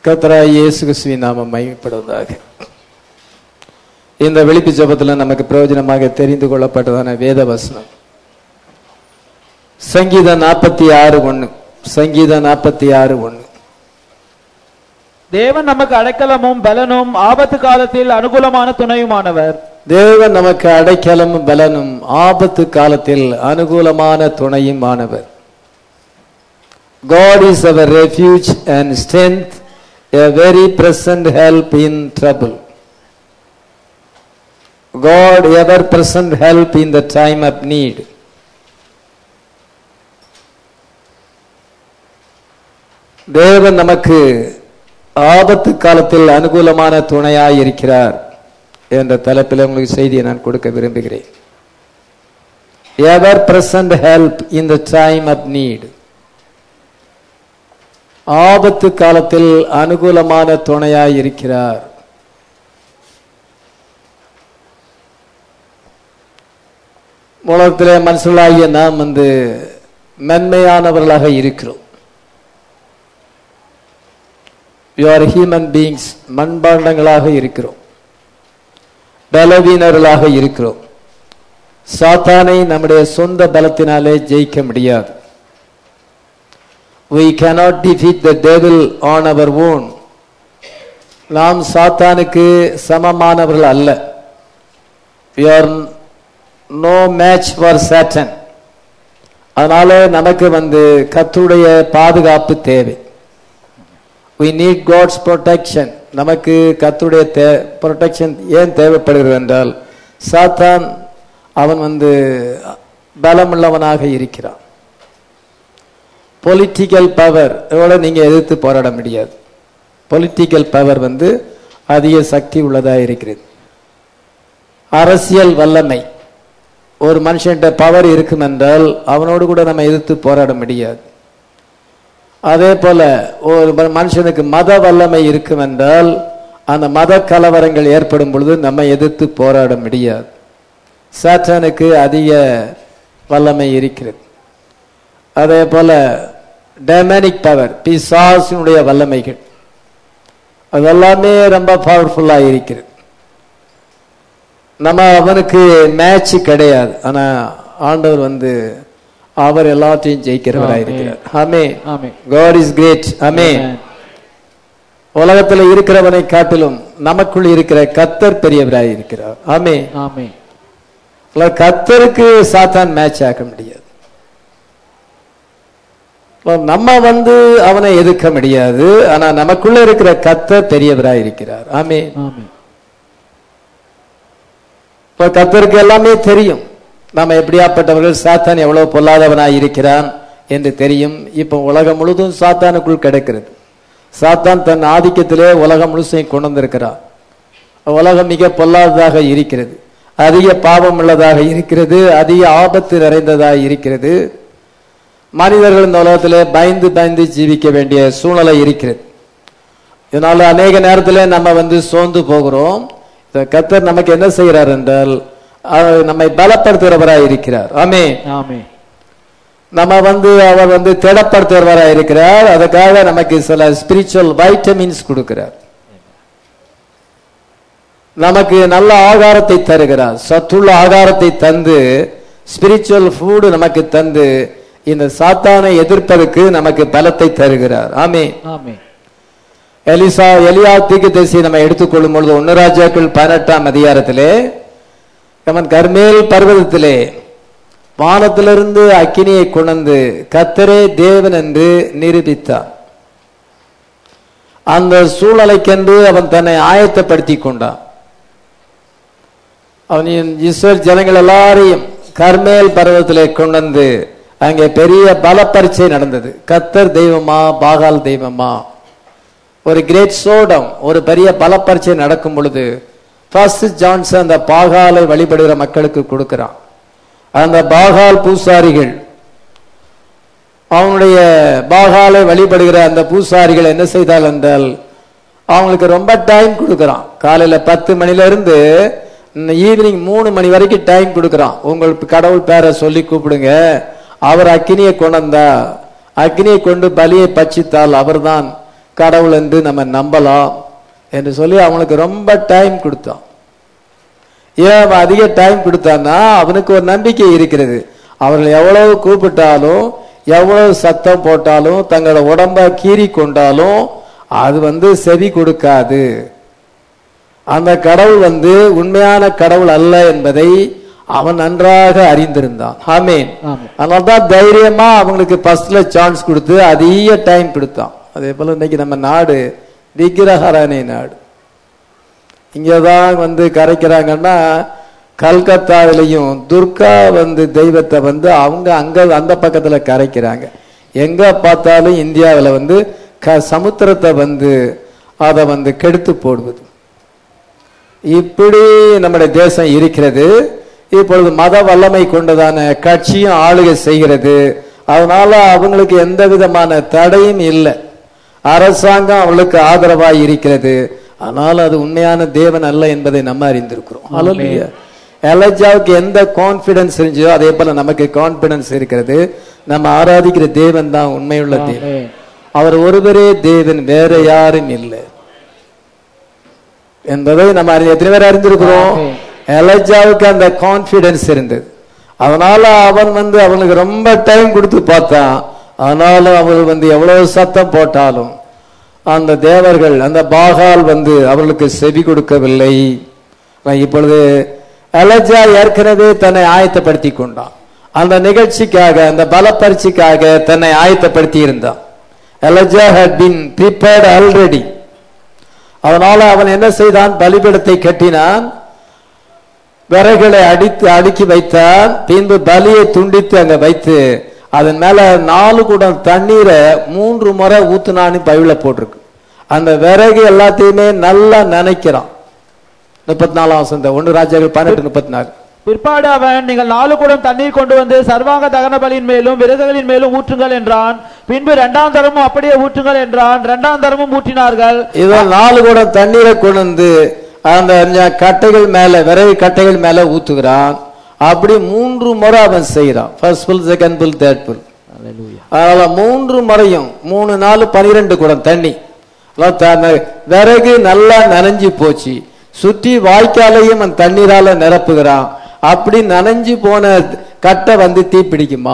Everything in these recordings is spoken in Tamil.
கர்த்தராய் இயேசு கிறிஸ்துவின் நாமம் மகிமைப்படுவதாக இந்த வெளிப்பு ஜபத்தில் நமக்கு பிரயோஜனமாக தெரிந்து கொள்ளப்பட்டதான வேத வசனம் சங்கீதம் நாற்பத்தி ஆறு ஒன்று சங்கீதம் நாற்பத்தி ஆறு ஒன்று தேவன் நமக்கு அடைக்கலமும் பலனும் ஆபத்து காலத்தில் அனுகூலமான துணையுமானவர் தேவன் நமக்கு அடைக்கலமும் பலனும் ஆபத்து காலத்தில் அனுகூலமான துணையுமானவர் God is our refuge and strength, a very present help in trouble. God ever present help in the time of need. தேவன் நமக்கு ஆபத்து காலத்தில் அனுகூலமான துணையாய் இருக்கிறார் என்ற தலைப்பில் உங்களுக்கு செய்தியை நான் கொடுக்க விரும்புகிறேன் ever present help in the time of need ஆபத்து காலத்தில் அனுகூலமான துணையாய் இருக்கிறார் உலகத்திலே மனுஷர்களாகிய நாம் வந்து மென்மையானவர்களாக இருக்கிறோம் யூ ஆர் ஹியூமன் பீயிங்ஸ் மண்பாண்டங்களாக இருக்கிறோம் பலவீனர்களாக இருக்கிறோம் சாத்தானை நம்முடைய சொந்த பலத்தினாலே ஜெயிக்க முடியாது we cannot defeat the devil on our own நாம் சாத்தானுக்கு சமமானவர்கள் அல்ல we are no match for satan அதனால நமக்கு வந்து கத்துடைய பாதுகாப்பு தேவை we need god's protection நமக்கு கத்துடைய தே ப்ரொடெக்ஷன் ஏன் தேவைப்படுகிறது என்றால் சாத்தான் அவன் வந்து பலமுள்ளவனாக இருக்கிறான் பொலிட்டிக்கல் பவர் எவ்வளோ நீங்கள் எதிர்த்து போராட முடியாது பொலிட்டிக்கல் பவர் வந்து அதிக சக்தி உள்ளதாக இருக்கிறது அரசியல் வல்லமை ஒரு மனுஷன்கிட்ட பவர் இருக்கும் என்றால் அவனோடு கூட நம்ம எதிர்த்து போராட முடியாது அதே போல ஒரு மனுஷனுக்கு மத வல்லமை இருக்கும் என்றால் அந்த மத கலவரங்கள் ஏற்படும் பொழுது நம்ம எதிர்த்து போராட முடியாது சாத்தானுக்கு அதிக வல்லமை இருக்கிறது அதே போல டெமனிக் பவர் பிசாசினுடைய வல்லமைகள் அதெல்லாமே ரொம்ப பவர்ஃபுல்லாக இருக்கிறது நம்ம அவனுக்கு மேட்ச் கிடையாது ஆனா ஆண்டவர் வந்து அவர் எல்லாத்தையும் ஜெயிக்கிறவராக இருக்கிறார் ஆமே ஆமே God is great ஆமே உலகத்துல இருக்கிறவனை காட்டிலும் நமக்குள் இருக்கிற கத்தர் பெரியவராய் இருக்கிறார் ஆமே ஆமே கத்தருக்கு சாத்தான் மேட்ச் ஆக்க முடியாது இப்போ நம்ம வந்து அவனை எதிர்க்க முடியாது ஆனா நமக்குள்ள இருக்கிற கத்தர் பெரியவராய் இருக்கிறார் ஆமே ஆமே இப்போ கத்தருக்கு எல்லாமே தெரியும் நம்ம எப்படியாப்பட்டவர்கள் சாத்தான் எவ்வளவு பொல்லாதவனாய் இருக்கிறான் என்று தெரியும் இப்போ உலகம் முழுதும் சாத்தானுக்குள் கிடக்கிறது சாத்தான் தன் ஆதிக்கத்திலே உலகம் முழுசையும் கொண்டு வந்திருக்கிறான் உலகம் மிக பொல்லாததாக இருக்கிறது அதிக பாவம் உள்ளதாக இருக்கிறது அதிக ஆபத்து நிறைந்ததாக இருக்கிறது மனிதர்கள் இந்த உலகத்திலே பயந்து பயந்து ஜீவிக்க வேண்டிய சூழ்நிலை இருக்கிறது இதனால அநேக நேரத்தில் நம்ம வந்து சோர்ந்து போகிறோம் இந்த கத்தர் நமக்கு என்ன செய்கிறார் என்றால் அவர் நம்மை பலப்படுத்துகிறவராய் இருக்கிறார் ஆமே ஆமே நம்ம வந்து அவர் வந்து திடப்படுத்துகிறவராய் இருக்கிறார் அதுக்காக நமக்கு சில ஸ்பிரிச்சுவல் வைட்டமின்ஸ் கொடுக்கிறார் நமக்கு நல்ல ஆகாரத்தை தருகிறார் சத்துள்ள ஆகாரத்தை தந்து ஸ்பிரிச்சுவல் ஃபுட் நமக்கு தந்து இந்த சாத்தானை எதிர்ப்பதற்கு நமக்கு பலத்தை தருகிறார் ஆமே ஆமே எலிசா எலியா தீர்க்கதரிசி நம்ம எடுத்துக்கொள்ளும் பொழுது ஒன்னு ராஜாக்கள் பதினெட்டாம் அதிகாரத்திலே அவன் கர்மேல் பர்வதத்திலே வானத்திலிருந்து அக்கினியை கொண்டு கத்தரே தேவன் என்று நிரூபித்தான் அந்த சூழ்நிலைக்கென்று அவன் தன்னை ஆயத்தப்படுத்தி கொண்டான் அவன் இஸ்ரேல் ஜனங்கள் எல்லாரையும் கர்மேல் பர்வதத்திலே கொண்டு வந்து அங்கே பெரிய பல பரீட்சை நடந்தது கத்தர் தெய்வமா பாகால் தெய்வமா ஒரு கிரேட் சோடம் ஒரு பெரிய பல பரீட்சை நடக்கும் பொழுது ஃபர்ஸ்ட் ஜான்சன் அந்த பாகாலை வழிபடுகிற மக்களுக்கு கொடுக்கிறான் அந்த பாகால் பூசாரிகள் அவனுடைய பாகாலை வழிபடுகிற அந்த பூசாரிகள் என்ன செய்தால் என்றால் அவங்களுக்கு ரொம்ப டைம் கொடுக்குறான் காலையில பத்து மணில இருந்து ஈவினிங் மூணு மணி வரைக்கும் டைம் கொடுக்குறான் உங்களுக்கு கடவுள் பேரை சொல்லி கூப்பிடுங்க அவர் அக்கினியை கொண்டு வந்தா அக்னியை கொண்டு பலியை பட்சித்தால் அவர்தான் கடவுள் என்று நம்ம நம்பலாம் என்று சொல்லி அவனுக்கு ரொம்ப டைம் கொடுத்தான் ஏன் அவன் அதிக டைம் கொடுத்தான்னா அவனுக்கு ஒரு நம்பிக்கை இருக்கிறது அவர்கள் எவ்வளவு கூப்பிட்டாலும் எவ்வளவு சத்தம் போட்டாலும் தங்களோட உடம்ப கீறி கொண்டாலும் அது வந்து செவி கொடுக்காது அந்த கடவுள் வந்து உண்மையான கடவுள் அல்ல என்பதை அவன் நன்றாக அறிந்திருந்தான் ஆமேன் ஆமென். அதனால தான் தைரியமா அவங்களுக்கு ஃபர்ஸ்ட்ல சான்ஸ் கொடுத்து அதிக டைம் கொடுத்தான் அதே போல இன்னைக்கு நம்ம நாடு விக்கிரகாராணி நாடு இங்கதான் வந்து கரைக்கிறாங்கன்னா கல்கத்தாவிலையும் துர்கா வந்து தெய்வத்தை வந்து அவங்க அங்க அந்த பக்கத்துல கரைக்கிறாங்க எங்க பார்த்தாலும் இந்தியாவில் வந்து க சமுத்திரத்தை வந்து அதை வந்து கெடுத்து போடுவது இப்படி நம்முடைய தேசம் இருக்கிறது இப்பொழுது மத வல்லமை கொண்டதான கட்சியும் ஆளுகை செய்கிறது அதனால அவங்களுக்கு எந்த விதமான தடையும் இல்லை அரசாங்கம் அவளுக்கு ஆதரவாய் இருக்கிறது ஆனால் அது உண்மையான தேவன் அல்ல என்பதை நம்ம அறிந்திருக்கிறோம் அல்லையா எலஜாவுக்கு எந்த கான்பிடன்ஸ் இருந்துச்சோ அதே போல நமக்கு கான்பிடன்ஸ் இருக்கிறது நம்ம ஆராதிக்கிற தேவன் தான் உண்மையுள்ள தேவன் ஆமென். அவர் ஒருவரே தேவன் வேற யாரும் இல்லை என்பதை நம்ம அறி- எத்தனை பேர் அறிந்திருக்கிறோம் ஆமென். எலஜாவுக்கு அந்த கான்பிடன்ஸ் இருந்தது அதனால அவன் வந்து அவனுக்கு ரொம்ப டைம் கொடுத்து பார்த்தான் ஆனாலும் அவள் வந்து எவ்வளவு சத்தம் போட்டாலும் அந்த தேவர்கள் அந்த பாகால் வந்து அவர்களுக்கு செவி கொடுக்கவில்லை நான் இப்பொழுது எலஜா ஏற்கனவே தன்னை ஆயத்தப்படுத்தி கொண்டான் அந்த நிகழ்ச்சிக்காக அந்த பலப்பரிட்சைக்காக தன்னை ஆயத்தப்படுத்தி இருந்தான் Elijah had been prepared already அதனால அவன் என்ன செய்தான் பலிபீடத்தை கட்டினான் விறகுகளை அடித்து அடுக்கி வைத்தான் பின்பு பலியை துண்டித்து அங்க வைத்து அதன் மேல நாலு குடம் தண்ணீரை மூன்று முறை ஊத்துனான்னு பைபிள போட்டிருக்கு அந்த விறகு எல்லாத்தையுமே நல்லா நினைக்கிறான் முப்பத்தி நாலாம் வசந்த ஒன்று ராஜாக்கள் பன்னெண்டு முப்பத்தி நாலு பிற்பாடு அவன் நீங்கள் நாலு குடம் தண்ணீர் கொண்டு வந்து சர்வாங்க தகன பலியின் மேலும் விறகுகளின் மேலும் ஊற்றுங்கள் என்றான் பின்பு இரண்டாம் தரமும் அப்படியே ஊற்றுங்கள் என்றான் இரண்டாம் தரமும் ஊற்றினார்கள் இவன் நாலு குடம் தண்ணீரை கொண்டு வந்து அந்த ஞ- கட்டைகள் மேல விறகு கட்டைகள் மேல ஊத்துகிறான் அப்படி மூன்று முறை அவன் செய்யறான் first pull second pull third pull அதனால மூன்று முறையும் மூணு நாலு பனிரெண்டு குடம் தண்ணி அதாவது த- அந்த விறகு நல்லா நனைஞ்சு போச்சு சுற்றி வாய்க்காலையும் அந்த தண்ணீரால நிரப்புகிறான் அப்படி நனைஞ்சு போன கட்டை வந்து தீ பிடிக்குமா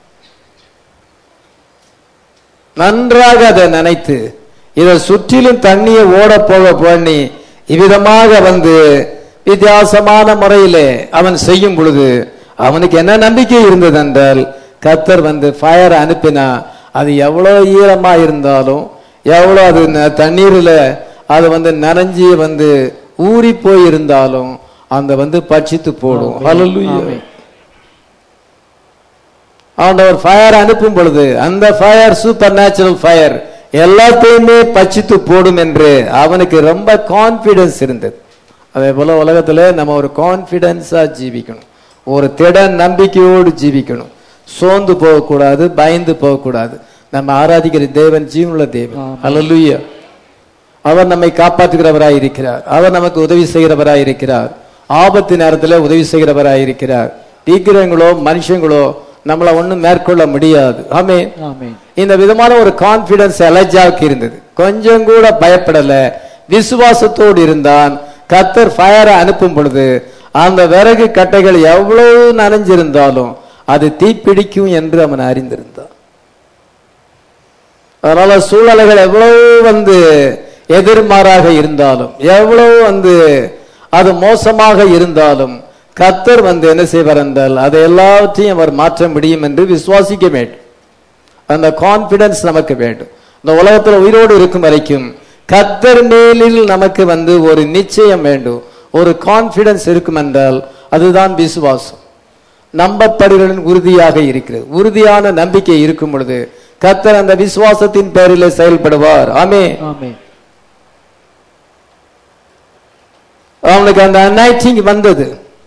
நன்றாக அதை நினைத்து இதை சுற்றிலும் தண்ணியை ஓட போக பண்ணி இவ்விதமாக வந்து வித்தியாசமான முறையிலே அவன் செய்யும் பொழுது அவனுக்கு என்ன நம்பிக்கை இருந்தது என்றால் கத்தர் வந்து ஃபயர் அனுப்பினா அது எவ்வளோ ஈரமா இருந்தாலும் எவ்வளோ அது ந- தண்ணீர்ல அது வந்து நனைஞ்சி வந்து ஊறி போய் இருந்தாலும் அந்த வந்து பட்சித்து போடும் ஹalleluya ஆண்டவர் ஃபயர் அனுப்பும் பொழுது அந்த ஃபயர் சூப்பர் நேச்சுரல் ஃபயர் எல்லாத்தையுமே பச்சித்து போடும் என்று அவனுக்கு ரொம்ப கான்பிடன்ஸ் இருந்தது அதே போல உலகத்துல நம்ம ஒரு கான்பிடன்ஸா ஜீவிக்கணும் ஒரு திட நம்பிக்கையோடு ஜீவிக்கணும் சோர்ந்து போகக்கூடாது பயந்து போகக்கூடாது நம்ம ஆராதிக்கிற தேவன் ஜீவனுள்ள தேவன் அல்லலுயா அவர் நம்மை காப்பாற்றுகிறவராய் இருக்கிறார் அவர் நமக்கு உதவி செய்கிறவராய் இருக்கிறார் ஆபத்து நேரத்தில் உதவி செய்கிறவராய் இருக்கிறார் விக்கிரங்களோ மனுஷங்களோ நம்மளை ஒண்ணும் மேற்கொள்ள முடியாது ஆமே ஆமென் இந்த விதமான ஒரு கான்பிடன்ஸ் எலஜாவுக்கு இருந்தது கொஞ்சம் கூட பயப்படல விசுவாசத்தோடு இருந்தான் கத்தர் ஃபயரை அனுப்பும் பொழுது அந்த விறகு கட்டைகள் எவ்வளவு நனைஞ்சிருந்தாலும் அது தீப்பிடிக்கும் என்று அவன் அறிந்திருந்தான் அதனால சூழ்நிலைகள் எவ்வளவு வந்து எதிர்மாறாக இருந்தாலும் எவ்வளவு வந்து அது மோசமாக இருந்தாலும் கத்தர் வந்து என்ன செய்வார் என்றால் அதை எல்லாவற்றையும் அவர் மாற்ற முடியும் என்று விசுவாசிக்க வேண்டும் அந்த கான்பிடன்ஸ் நமக்கு வேண்டும் இந்த உலகத்தில் உயிரோடு இருக்கும் வரைக்கும் கத்தர் மேலில் நமக்கு வந்து ஒரு நிச்சயம் வேண்டும் ஒரு கான்பிடன்ஸ் இருக்கும் என்றால் அதுதான் விசுவாசம் நம்பப்படுகளின் உறுதியாக இருக்கிறது உறுதியான நம்பிக்கை இருக்கும் பொழுது கத்தர் அந்த விசுவாசத்தின் பேரில் செயல்படுவார் ஆமே ஆமென் அவனுக்கு அந்த அனைட்டிங் வந்தது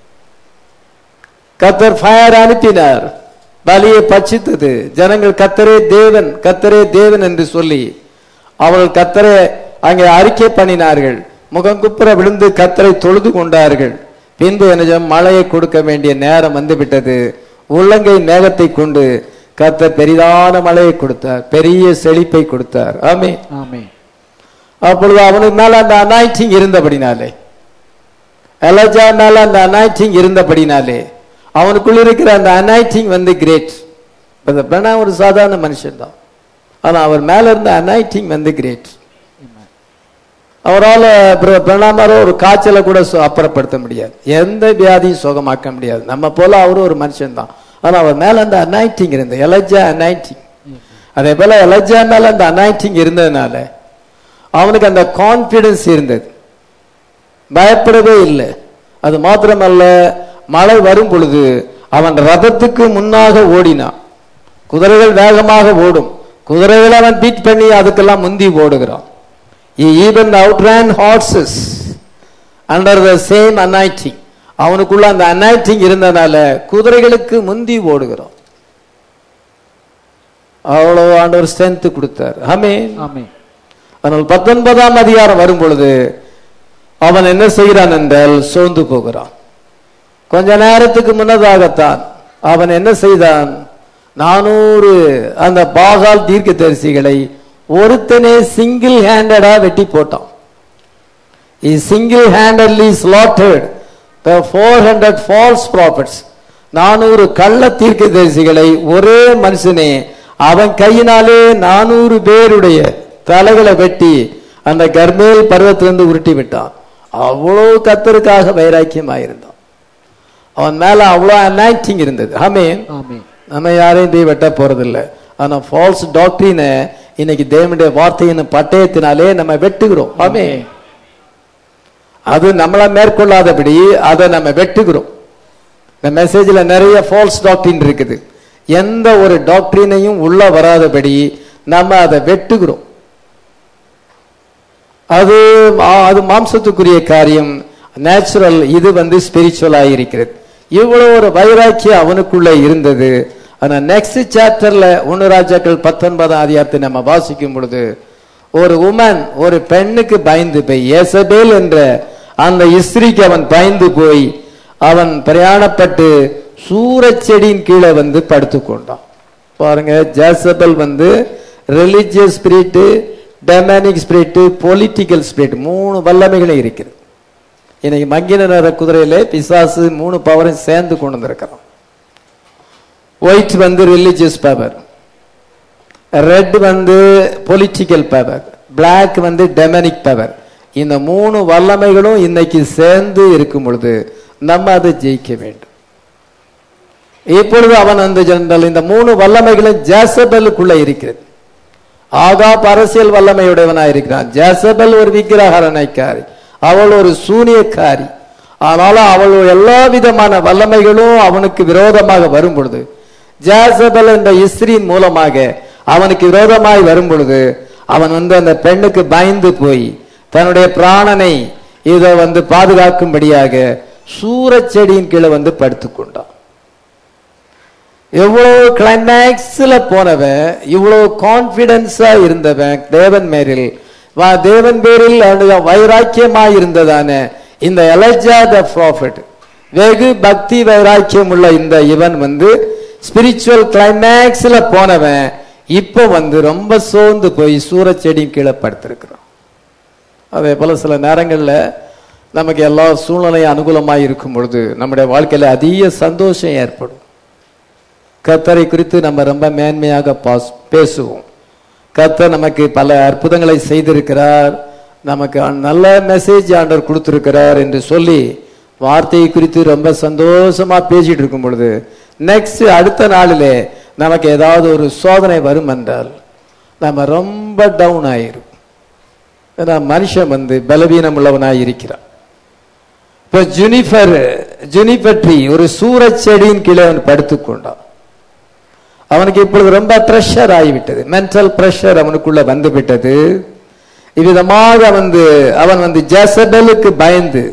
கத்தர் ஃபயர் அனுப்பினார் பலியை பட்சித்தது ஜனங்கள் கத்தரே தேவன் கத்தரே தேவன் என்று சொல்லி அவர்கள் கத்தரை அங்கே அறிக்கை பண்ணினார்கள் முகங்குப்புற விழுந்து கத்தரை தொழுது கொண்டார்கள் பின்பு என்ன மழையை கொடுக்க வேண்டிய நேரம் வந்துவிட்டது உள்ளங்கை மேகத்தை கொண்டு கர்த்தர் பெரிதான மழையை கொடுத்தார் பெரிய செழிப்பை கொடுத்தார் ஆமே ஆமென் அப்பொழுது அவனுக்கு மேல அந்த அனாய்டிங் இருந்தபடினாலே எலஜா மேல அந்த அனாய்டிங் இருந்தபடினாலே அவனுக்குள்ள இருக்கிற அந்த அனாய்டிங் வந்து கிரேட் பெனா ஒரு சாதாரண மனுஷன் தான் ஆனா அவர் மேல இருந்த அனாய்டிங் வந்து கிரேட் அவரால் பிரணாமரோ ஒரு காய்ச்சலை கூட சு- அப்புறப்படுத்த முடியாது எந்த வியாதியும் சுகமாக்க முடியாது நம்ம போல அவரும் ஒரு மனுஷன் தான் ஆனா அவர் மேல அந்த அனாய்டிங் இருந்தது எலஜா அனாய்டிங் அதே போல எலஜா மேல அந்த அனாய்டிங் இருந்ததுனால அவனுக்கு அந்த கான்பிடன்ஸ் இருந்தது பயப்படவே இல்லை அது மாத்திரமல்ல மழை வரும் பொழுது அவன் ரதத்துக்கு முன்னாக ஓடினான் குதிரைகள் வேகமாக ஓடும் குதிரைகளை அவன் பீட் பண்ணி அதுக்கெல்லாம் முந்தி ஓடுகிறான் even outran horses under the same anointing அவனுக்குள்ள அந்த அனாய்டிங் இருந்தனால குதிரைகளுக்கு முந்தி ஓடுகிறான் அவ்வளவு ஆண்டவர் ஸ்ட்ரென்த் கொடுத்தார் ஆமென் ஆமென் ஆனால் பத்தொன்பதாம் அதிகாரம் வரும் பொழுது அவன் என்ன செய்கிறான் என்றால் சோர்ந்து போகிறான் கொஞ்ச நேரத்துக்கு முன்னதாகத்தான் அவன் என்ன செய்தான் நானூறு அந்த பாகால் தீர்க்க தரிசிகளை ஒருத்தனே சிங்கிள் ஹேண்டடா வெட்டி போட்டான் single handedly slaughtered the four hundred false prophets நானூறு கள்ள தீர்க்க தரிசிகளை ஒரே மனுஷனே அவன் கையினாலே நானூறு பேருடைய தலைகளை வெட்டி அந்த கர்மேல் பருவத்திலிருந்து உருட்டி விட்டான் அவ்வளோ கத்தருக்காக வைராக்கியமாயிருந்தான் அவன் மேல அவ்வளோ அனாய்டிங் இருந்தது ஆமென் ஆமென் நம்ம யாரையும் போய் வெட்ட போறதில்ல ஆனா ஃபால்ஸ் டாக்டரினை இன்னைக்கு தேவனுடைய வார்த்தையின் பட்டயத்தினாலே நம்ம வெட்டுகிறோம் ஆமே அது நம்மள மேற்கொள்ளாதபடி அதை நம்ம வெட்டுகிறோம் இந்த மெசேஜ்ல நிறைய ஃபால்ஸ் டாக்டரின் இருக்குது எந்த ஒரு டாக்டரினையும் உள்ள வராதபடி நம்ம அதை வெட்டுகிறோம் அது ஆ- அது மாம்சத்துக்குரிய காரியம் நேச்சுரல் இது வந்து ஸ்பிரிச்சுவலா இருக்கிறது இவ்வளவு ஒரு வைராக்கியம் அவனுக்குள்ள இருந்தது ஆனா நெக்ஸ்ட் சாப்டர்ல ஒன்னு ராஜாக்கள் பத்தொன்பதாம் அதிகாரத்தை நம்ம வாசிக்கும் பொழுது ஒரு உமன் ஒரு பெண்ணுக்கு பயந்து போய் ஏசபேல் என்ற அந்த இஸ்திரிக்கு அவன் பயந்து போய் அவன் பிரயாணப்பட்டு சூரச் செடியின் கீழே வந்து படுத்துக் கொண்டான் பாருங்க ஜேசபல் வந்து religious spirit demonic spirit political spirit மூணு வல்லமைகளும் இருக்கிறது இன்னைக்கு மங்கின நிற குதிரையில பிசாசு மூணு பவரும் சேர்ந்து கொண்டு வந்திருக்கிறான் ஒயிட் வந்து ரிலிஜியஸ் பவர் ரெட் வந்து பொலிட்டிக்கல் பவர் Black வந்து டெமனிக் பவர் இந்த மூணு வல்லமைகளும் இன்னைக்கு சேர்ந்து இருக்கும் பொழுது நம்ம அதை ஜெயிக்க வேண்டும் இப்பொழுது அவன் அந்த ஜெனரல் இந்த மூணு வல்லமைகளும் ஜேசபலுக்குள்ள இருக்கிறது ஆகாப் அரசியல் வல்லமையுடையவனா இருக்கிறான் ஜேசபல் ஒரு விக்கிரகரணைக்காரி அவள் ஒரு சூனியக்காரி ஆனாலும் அவள் எல்லா விதமான வல்லமைகளும் அவனுக்கு விரோதமாக வரும் பொழுது ஜேசபல் என்ற இஸ்ரியின் மூலமாக அவனுக்கு விரோதமாய் வரும் பொழுது அவன் வந்து அந்த பெண்ணுக்கு பயந்து போய் தன்னுடைய பிராணனை இதை வந்து பாதுகாக்கும்படியாக சூரச் செடியின் கீழே வந்து படுத்துக் கொண்டான் எவ்வளவு கிளைமேக்ஸ்ல போனவன் இவ்வளவு கான்பிடன்ஸா இருந்தவன் தேவன் மேரில் வா தேவன் பேரில் அவனுக்கு வைராக்கியமா இருந்ததான இந்த எலஜா த ப்ராஃபிட் வெகு பக்தி வைராக்கியம் உள்ள இந்த இவன் வந்து ஸ்பிரிச்சுவல் கிளைமேக்ஸ்ல போனவன் இப்போ வந்து ரொம்ப சோர்ந்து போய் சூரச் செடியின் கீழே படுத்திருக்கிறான் அதே போல சில நேரங்கள்ல நமக்கு எல்லா சூழ்நிலையும் அனுகூலமாக இருக்கும் பொழுது நம்முடைய வாழ்க்கையில அதிக சந்தோஷம் ஏற்படும் கத்தரை குறித்து நம்ம ரொம்ப மேன்மையாக பாஸ் பேசுவோம் கத்தர் நமக்கு பல அற்புதங்களை செய்திருக்கிறார் நமக்கு நல்ல மெசேஜ் ஆண்டவர் கொடுத்திருக்கிறார் என்று சொல்லி வார்த்தையை குறித்து ரொம்ப சந்தோஷமா பேசிட்டு இருக்கும் பொழுது நெக்ஸ்ட் அடுத்த நாளிலே நமக்கு ஏதாவது ஒரு சோதனை வரும் என்றால் நம்ம ரொம்ப டவுன் ஆயிரும் ஏன்னா மனுஷன் வந்து பலவீனம் உள்ளவனாய் இருக்கிறான் இப்ப ஜுனிஃபர் ஜுனிஃபர் ட்ரீ ஒரு சூரச் செடியின் கீழே அவன் படுத்துக் கொண்டான் அவனுக்கு இப்பொழுது ரொம்ப பிரஷர் ஆகிவிட்டது மென்டல் பிரஷர் அவனுக்குள்ள வந்து விட்டது இவ்விதமாக வந்து அவன் வந்து ஜெசபெலுக்கு பயந்து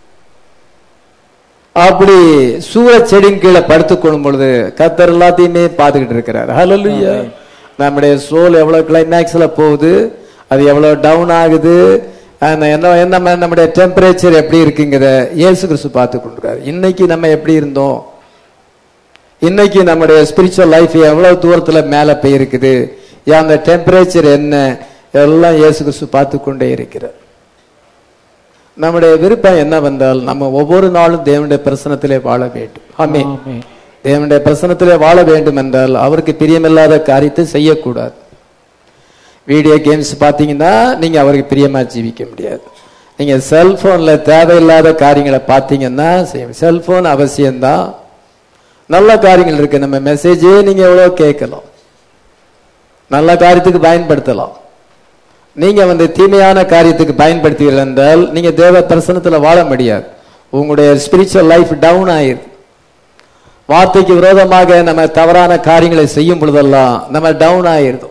அப்படி சூரச் செடியின் கீழே படுத்துக் கொள்ளும் பொழுது கத்தர் எல்லாத்தையுமே பார்த்துக்கிட்டு இருக்கிறார் ஹalleluya நம்முடைய சோல் எவ்வளவு கிளைமேக்ஸ்ல போகுது அது எவ்வளவு டவுன் ஆகுது அந்த என்ன என்ன நம்முடைய டெம்பரேச்சர் எப்படி இருக்குங்கிற இயேசு கிறிஸ்து பார்த்து கொண்டிருக்காரு இன்னைக்கு நம்ம எப்படி இருந்தோம் இன்னைக்கு நம்முடைய ஸ்பிரிச்சுவல் லைஃப் எவ்வளவு தூரத்துல மேல போயிருக்குது அந்த டெம்பரேச்சர் என்ன எல்லாம் இயேசு கிறிஸ்து பார்த்து கொண்டே இருக்கிறார் நம்முடைய விருப்பம் என்ன வந்தால் நம்ம ஒவ்வொரு நாளும் தேவனுடைய பிரசனத்திலே வாழ வேண்டும் ஆமே ஆமென். தேவனுடைய பிரசனத்திலே வாழ வேண்டும் என்றால் அவருக்கு பிரியமில்லாத காரியத்தை செய்யக்கூடாது வீடியோ கேம்ஸ் பார்த்தீங்கன்னா நீங்க அவருக்கு பிரியமா ஜீவிக்க முடியாது நீங்க செல்போன்ல தேவையில்லாத காரியங்களை பார்த்தீங்கன்னா செல்போன் அவசியம்தான் நல்ல காரியங்கள் இருக்கு நம்ம மெசேஜே நீங்க எவ்வளவு கேட்கலாம் நல்ல காரியத்துக்கு பயன்படுத்தலாம் நீங்க வந்து தீமையான காரியத்துக்கு பயன்படுத்தீர்கள் என்றால் நீங்க தேவ பிரசனத்துல வாழ முடியாது உங்களுடைய ஸ்பிரிச்சுவல் லைஃப் டவுன் ஆயிருது வார்த்தைக்கு விரோதமாக நம்ம தவறான காரியங்களை செய்யும் பொழுதெல்லாம் நம்ம டவுன் ஆயிருந்தோம்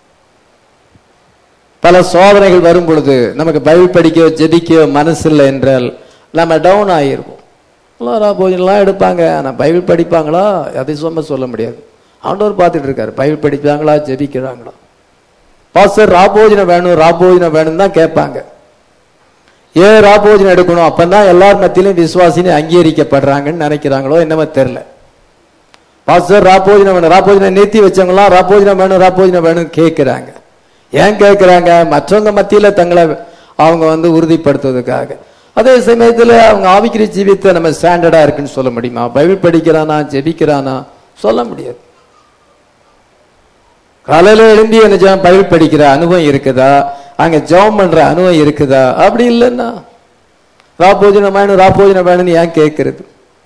பல சோதனைகள் வரும் பொழுது நமக்கு பைபிள் படிக்கவோ ஜெபிக்கவோ மனசு இல்லை என்றால் நம்ம டவுன் ஆயிருவோம் எல்லாம் போஜனம்லாம் எடுப்பாங்க ஆனா பைபிள் படிப்பாங்களா அதை சும்மா சொல்ல முடியாது ஆண்டவர் பார்த்துட்டு இருக்காரு பைபிள் படிப்பாங்களா ஜெபிக்கிறாங்களா பாஸ்டர் ராபோஜனம் வேணும் ராபோஜனம் வேணும் தான் கேட்பாங்க ஏன் ராபோஜனம் எடுக்கணும் அப்பதான் எல்லார் மத்தியிலும் விசுவாசினு அங்கீகரிக்கப்படுறாங்கன்னு நினைக்கிறாங்களோ என்னமோ தெரியல பாஸ்டர் ராபோஜனம் வேணும் ராபோஜனம் நிறுத்தி வச்சவங்களாம் ராபோஜனம் வேணும் ராபோஜனம் வேணும் கேட்கிறாங்க ஏன் கேட்கிறாங்க மற்றவங்க மத்தியில தங்களை அவங்க வந்து உறுதிப்படுத்துவதற்காக அதே சமயத்துல அவங்க ஆவிக்கிற ஜீவித்தை நம்ம ஸ்டாண்டர்டா இருக்குன்னு சொல்ல முடியுமா பைபிள் படிக்கிறானா ஜெபிக்கிறானா சொல்ல முடியாது காலையில எழுந்தி என்ன ஜெபம் பைபிள் படிக்கிற அனுபவம் இருக்குதா அங்க ஜெபம் பண்ற அனுபவம் இருக்குதா அப்படி இல்லைன்னா ராபோஜனம் வேணும் ராபோஜனம் வேணும்னு ஏன் கேட்கறது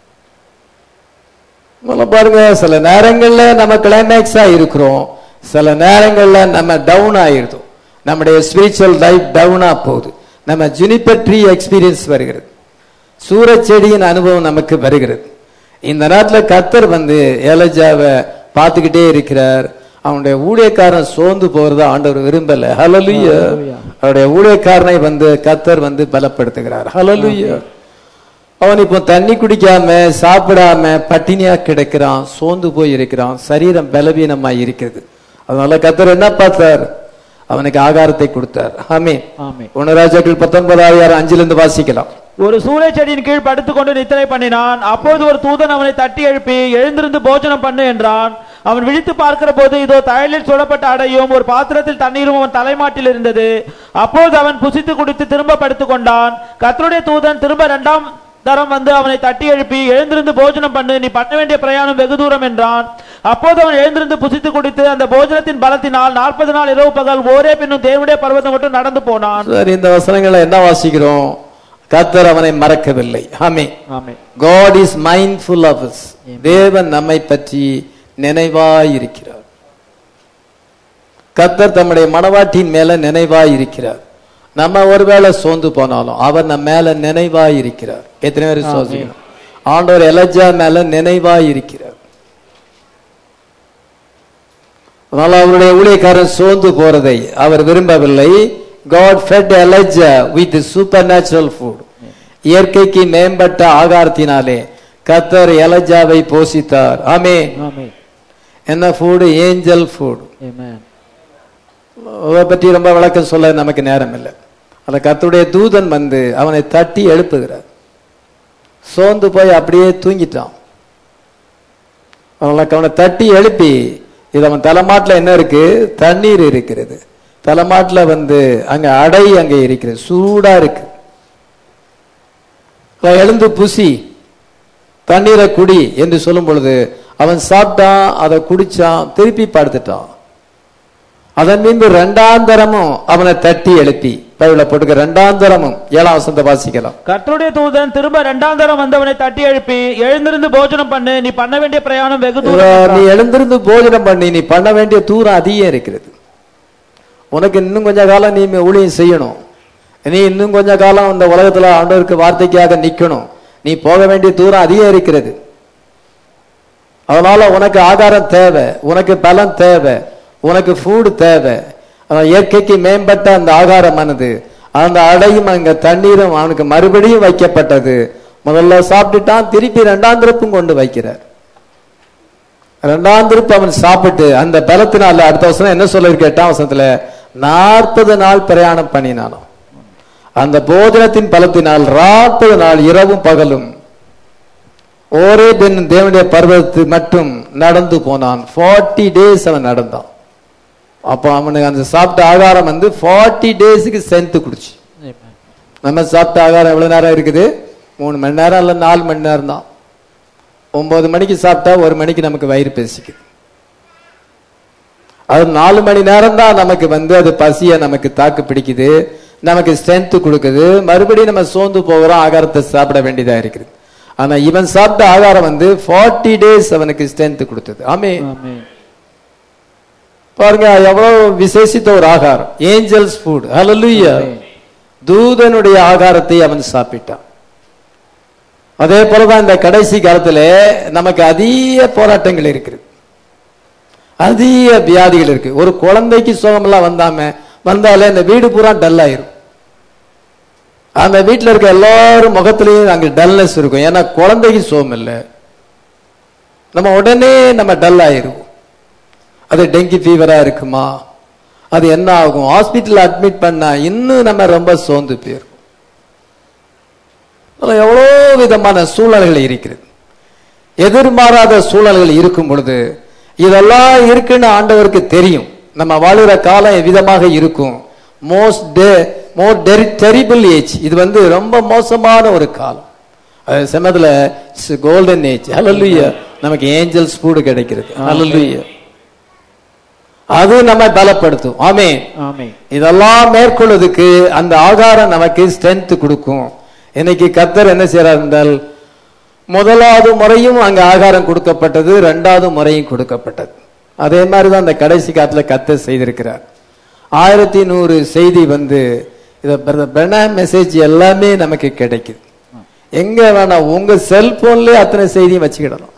முதல்ல பாருங்க சில நேரங்கள்ல நம்ம கிளைமேக்ஸா இருக்கிறோம் சில நேரங்கள்ல நம்ம டவுன் ஆயிருந்தோம் நம்முடைய ஸ்பிரிச்சுவல் லைஃப் டவுனா போகுது நம்ம ஜுனிப்பர் ட்ரீ எக்ஸ்பீரியன்ஸ் வருகிறது சூரச் செடியின் அனுபவம் நமக்கு வருகிறது இந்த நேரத்துல கத்தர் வந்து ஏலஜாவை பார்த்துக்கிட்டே இருக்கிறார் அவனுடைய ஊழியக்காரன் சோர்ந்து போறத ஆண்டவர் விரும்பல ஹலலுயா அவருடைய ஊழியக்காரனை வந்து கத்தர் வந்து பலப்படுத்துகிறார் ஹலலுயா அவன் இப்போ தண்ணி குடிக்காம சாப்பிடாம பட்டினியா கிடக்கிறான் சோர்ந்து போய் இருக்கிறான் சரீரம் பலவீனமா இருக்கிறது அதனால கத்தர் என்ன பார்த்தார் அவனுக்கு ஆகாரத்தை கொடுத்தார் ஆமே ஆமென். உணராஜாக்கள் பத்தொன்பதாயிரம் அஞ்சுல இருந்து வாசிக்கலாம் ஒரு சூளை செடியின் கீழ் படுத்துக்கொண்டு நித்திரை பண்ணினான் அப்பொழுது ஒரு தூதன் அவனை தட்டி எழுப்பி எழுந்திருந்து போஜனம் பண்ணு என்றான் அவன் விழித்து பார்க்கிற போது இதோ தயலில் சுடப்பட்ட அடையும் ஒரு பாத்திரத்தில் தண்ணீரும் அவன் தலைமாட்டில் இருந்தது அப்பொழுது அவன் புசித்து குடித்து திரும்ப படுத்துக் கொண்டான் கர்த்தருடைய தூதன் திரும்ப இரண்டாம் தரம் வந்து அவனை தட்டி எழுப்பி எழுந்திருந்து போஜனம் பண்ணு நீ பண்ண வேண்டிய பிரயாணம் வெகு தூரம் என்றான் அப்போது அவன் எழுந்திருந்து புசித்து குடித்து அந்த போஜனத்தின் பலத்தினால் நாற்பது நாள் இரவு பகல் ஓரே பின்னும் தேவனுடைய பர்வதம் மட்டும் நடந்து போனான் சரி இந்த வசனங்களை என்ன வாசிக்கிறோம் கத்தர் அவனை மறக்கவில்லை ஆமே ஆமென் God is mindful of us. தேவன் நம்மை பற்றி நினைவாய் இருக்கிறார் கத்தர் தம்முடைய மனவாட்டியின் மேல நினைவாய் இருக்கிறார் நம்ம ஒருவேளை சோர்ந்து போனாலும் அவர் நம்ம மேல நினைவாய் இருக்கிறார் எத்தனை பேர் விசுவாசிக்கணும் ஆண்டவர் எலஜா மேல நினைவாய் இருக்கிறார் அதனால அவருடைய ஊழியக்காரன் சோர்ந்து போறதை அவர் விரும்பவில்லை God fed Elijah with supernatural food இயற்கைக்கு மேம்பட்ட ஆகாரத்தினாலே கத்தர் எலஜாவை போஷித்தார் ஆமே ஆமென் என்ன ஃபுட் ஏஞ்சல் ஃபுட் ஆமென் அதை பற்றி ரொம்ப விளக்கம் சொல்ல நமக்கு நேரம் இல்லை அந்த கர்த்தருடைய தூதன் வந்து அவனை தட்டி எழுப்புகிறார் சோர்ந்து போய் அப்படியே தூங்கிட்டான் அவனுக்கு அவனை தட்டி எழுப்பி இது அவன் தலைமாட்டில் என்ன இருக்கு தண்ணீர் இருக்கிறது தலைமாட்டில் வந்து அங்க அடை அங்க இருக்கிறது சூடா இருக்கு அவன் எழுந்து புசி தண்ணீரை குடி என்று சொல்லும் பொழுது அவன் சாப்பிட்டான் அதை குடிச்சான் திருப்பி படுத்துட்டான் அதன் மீது ரெண்டாம் தரமும் அவனை தட்டி எழுப்பி பைபிள போட்டுக்க ரெண்டாம் தரமும் ஏழாம் வசந்த வாசிக்கலாம் கர்த்தருடைய தூதன் திரும்ப இரண்டாம் தரம் வந்தவனை தட்டி எழுப்பி எழுந்திருந்து போஜனம் பண்ணு நீ பண்ண வேண்டிய பிரயாணம் வெகு தூரம் நீ என்றான். எழுந்திருந்து போஜனம் பண்ணி நீ பண்ண வேண்டிய தூரம் அதிகம் இருக்கிறது உனக்கு இன்னும் கொஞ்ச காலம் நீ ஊழியம் செய்யணும் நீ இன்னும் கொஞ்ச காலம் இந்த உலகத்துல ஆண்டவருக்கு வார்த்தைக்காக நிக்கணும் நீ போக வேண்டிய தூரம் அதிகம் இருக்கிறது அதனால உனக்கு ஆகாரம் தேவை உனக்கு பலம் தேவை உனக்கு ஃபுட் தேவை அவன் இயற்கைக்கு மேம்பட்ட அந்த ஆகாரமானது அந்த அடையும் அங்க தண்ணீரும் அவனுக்கு மறுபடியும் வைக்கப்பட்டது முதல்ல சாப்பிட்டுட்டான் திருப்பி ரெண்டாம் திருப்பும் கொண்டு வைக்கிறார் ரெண்டாம் திருப்பு அவன் சாப்பிட்டு அந்த பலத்தினால அடுத்த வசனம் என்ன சொல்லிருக்கு எட்டாம் வசனத்துல நாற்பது நாள் பிரயாணம் பண்ணினானோ அந்த போஜனத்தின் பலத்தினால் நாற்பது நாள் இரவும் பகலும் ஒரே பெண் தேவனுடைய பர்வதத்து மட்டும் நடந்து போனான் ஃபார்ட்டி டேஸ் அவன் நடந்தான் அப்போ அவனுக்கு அந்த சாப்பிட்ட ஆகாரம் வந்து ஃபார்ட்டி டேஸுக்கு சென்த்து குடிச்சு நம்ம சாப்பிட்ட ஆகாரம் எவ்வளவு நேரம் இருக்குது மூணு மணி நேரம் இல்ல நாலு மணி நேரம் தான் ஒன்பது மணிக்கு சாப்பிட்டா ஒரு மணிக்கு நமக்கு வயிறு பேசிக்குது அது நாலு மணி நேரம் தான் நமக்கு வந்து அது பசிய நமக்கு தாக்கு பிடிக்குது நமக்கு ஸ்ட்ரென்த் கொடுக்குது மறுபடியும் நம்ம சோர்ந்து போகிறோம் ஆகாரத்தை சாப்பிட வேண்டியதா இருக்குது ஆனா இவன் சாப்பிட்ட ஆகாரம் வந்து ஃபார்ட்டி டேஸ் அவனுக்கு ஸ்ட்ரென்த் கொடுத்தது ஆமே ஆமென் பாருங்க எவ்வளவு விசேஷித்த ஒரு ஆகாரம் ஏஞ்சல்ஸ் ஃபுட் ஹalleluya தூதனுடைய ஆகாரத்தை அவன் சாப்பிட்டான் அதே போலதான் இந்த கடைசி காலத்துல நமக்கு அதிக போராட்டங்கள் இருக்குது அதிக வியாதிகள் இருக்கு ஒரு குழந்தைக்கு சுகமெல்லாம் வந்தாம வந்தாலே இந்த வீடு பூரா டல் ஆயிரும் அந்த வீட்டுல இருக்க எல்லாரும் முகத்திலையும் அங்க டல்னஸ் இருக்கும் ஏன்னா குழந்தைக்கு சுகம் இல்லை நம்ம உடனே நம்ம டல் ஆயிருவோம் அது டெங்கி ஃபீவரா இருக்குமா அது என்ன ஆகும் ஹாஸ்பிட்டல் அட்மிட் பண்ணா இன்னும் நம்ம ரொம்ப சோர்ந்து போயிருக்கும் அதுல எவ்வளோ விதமான சூழல்கள் இருக்கிறது எதிர்மாறாத சூழல்கள் இருக்கும் பொழுது இதெல்லாம் இருக்குன்னு ஆண்டவருக்கு தெரியும் நம்ம வாழுற காலம் எவ்விதமாக இருக்கும் மோஸ்ட் மோர் டெரிபிள் ஏஜ் இது வந்து ரொம்ப மோசமான ஒரு காலம் அது சமயத்துல இட்ஸ் கோல்டன் ஏஜ் ஹalleluya நமக்கு ஏஞ்சல்ஸ் ஃபுட் கிடைக்கிறது ஹalleluya அது நம்ம பலப்படுத்தும் ஆமே ஆமென் இதெல்லாம் மேற்கொள்வதற்கு அந்த ஆகாரம் நமக்கு ஸ்ட்ரென்த் கொடுக்கும் இன்னைக்கு கத்தர் என்ன செய்யறார் என்றால் முதலாவது முறையும் அங்க ஆகாரம் கொடுக்கப்பட்டது ரெண்டாவது முறையும் கொடுக்கப்பட்டது அதே மாதிரி தான் அந்த கடைசி காலத்துல கத்தர் செய்திருக்கிறார் ஆயிரத்தி நூறு செய்தி வந்து இத பென மெசேஜ் எல்லாமே நமக்கு கிடைக்குது எங்க வேணா உங்க செல்போன்லயே அத்தனை செய்தியும் வச்சுக்கிடலாம்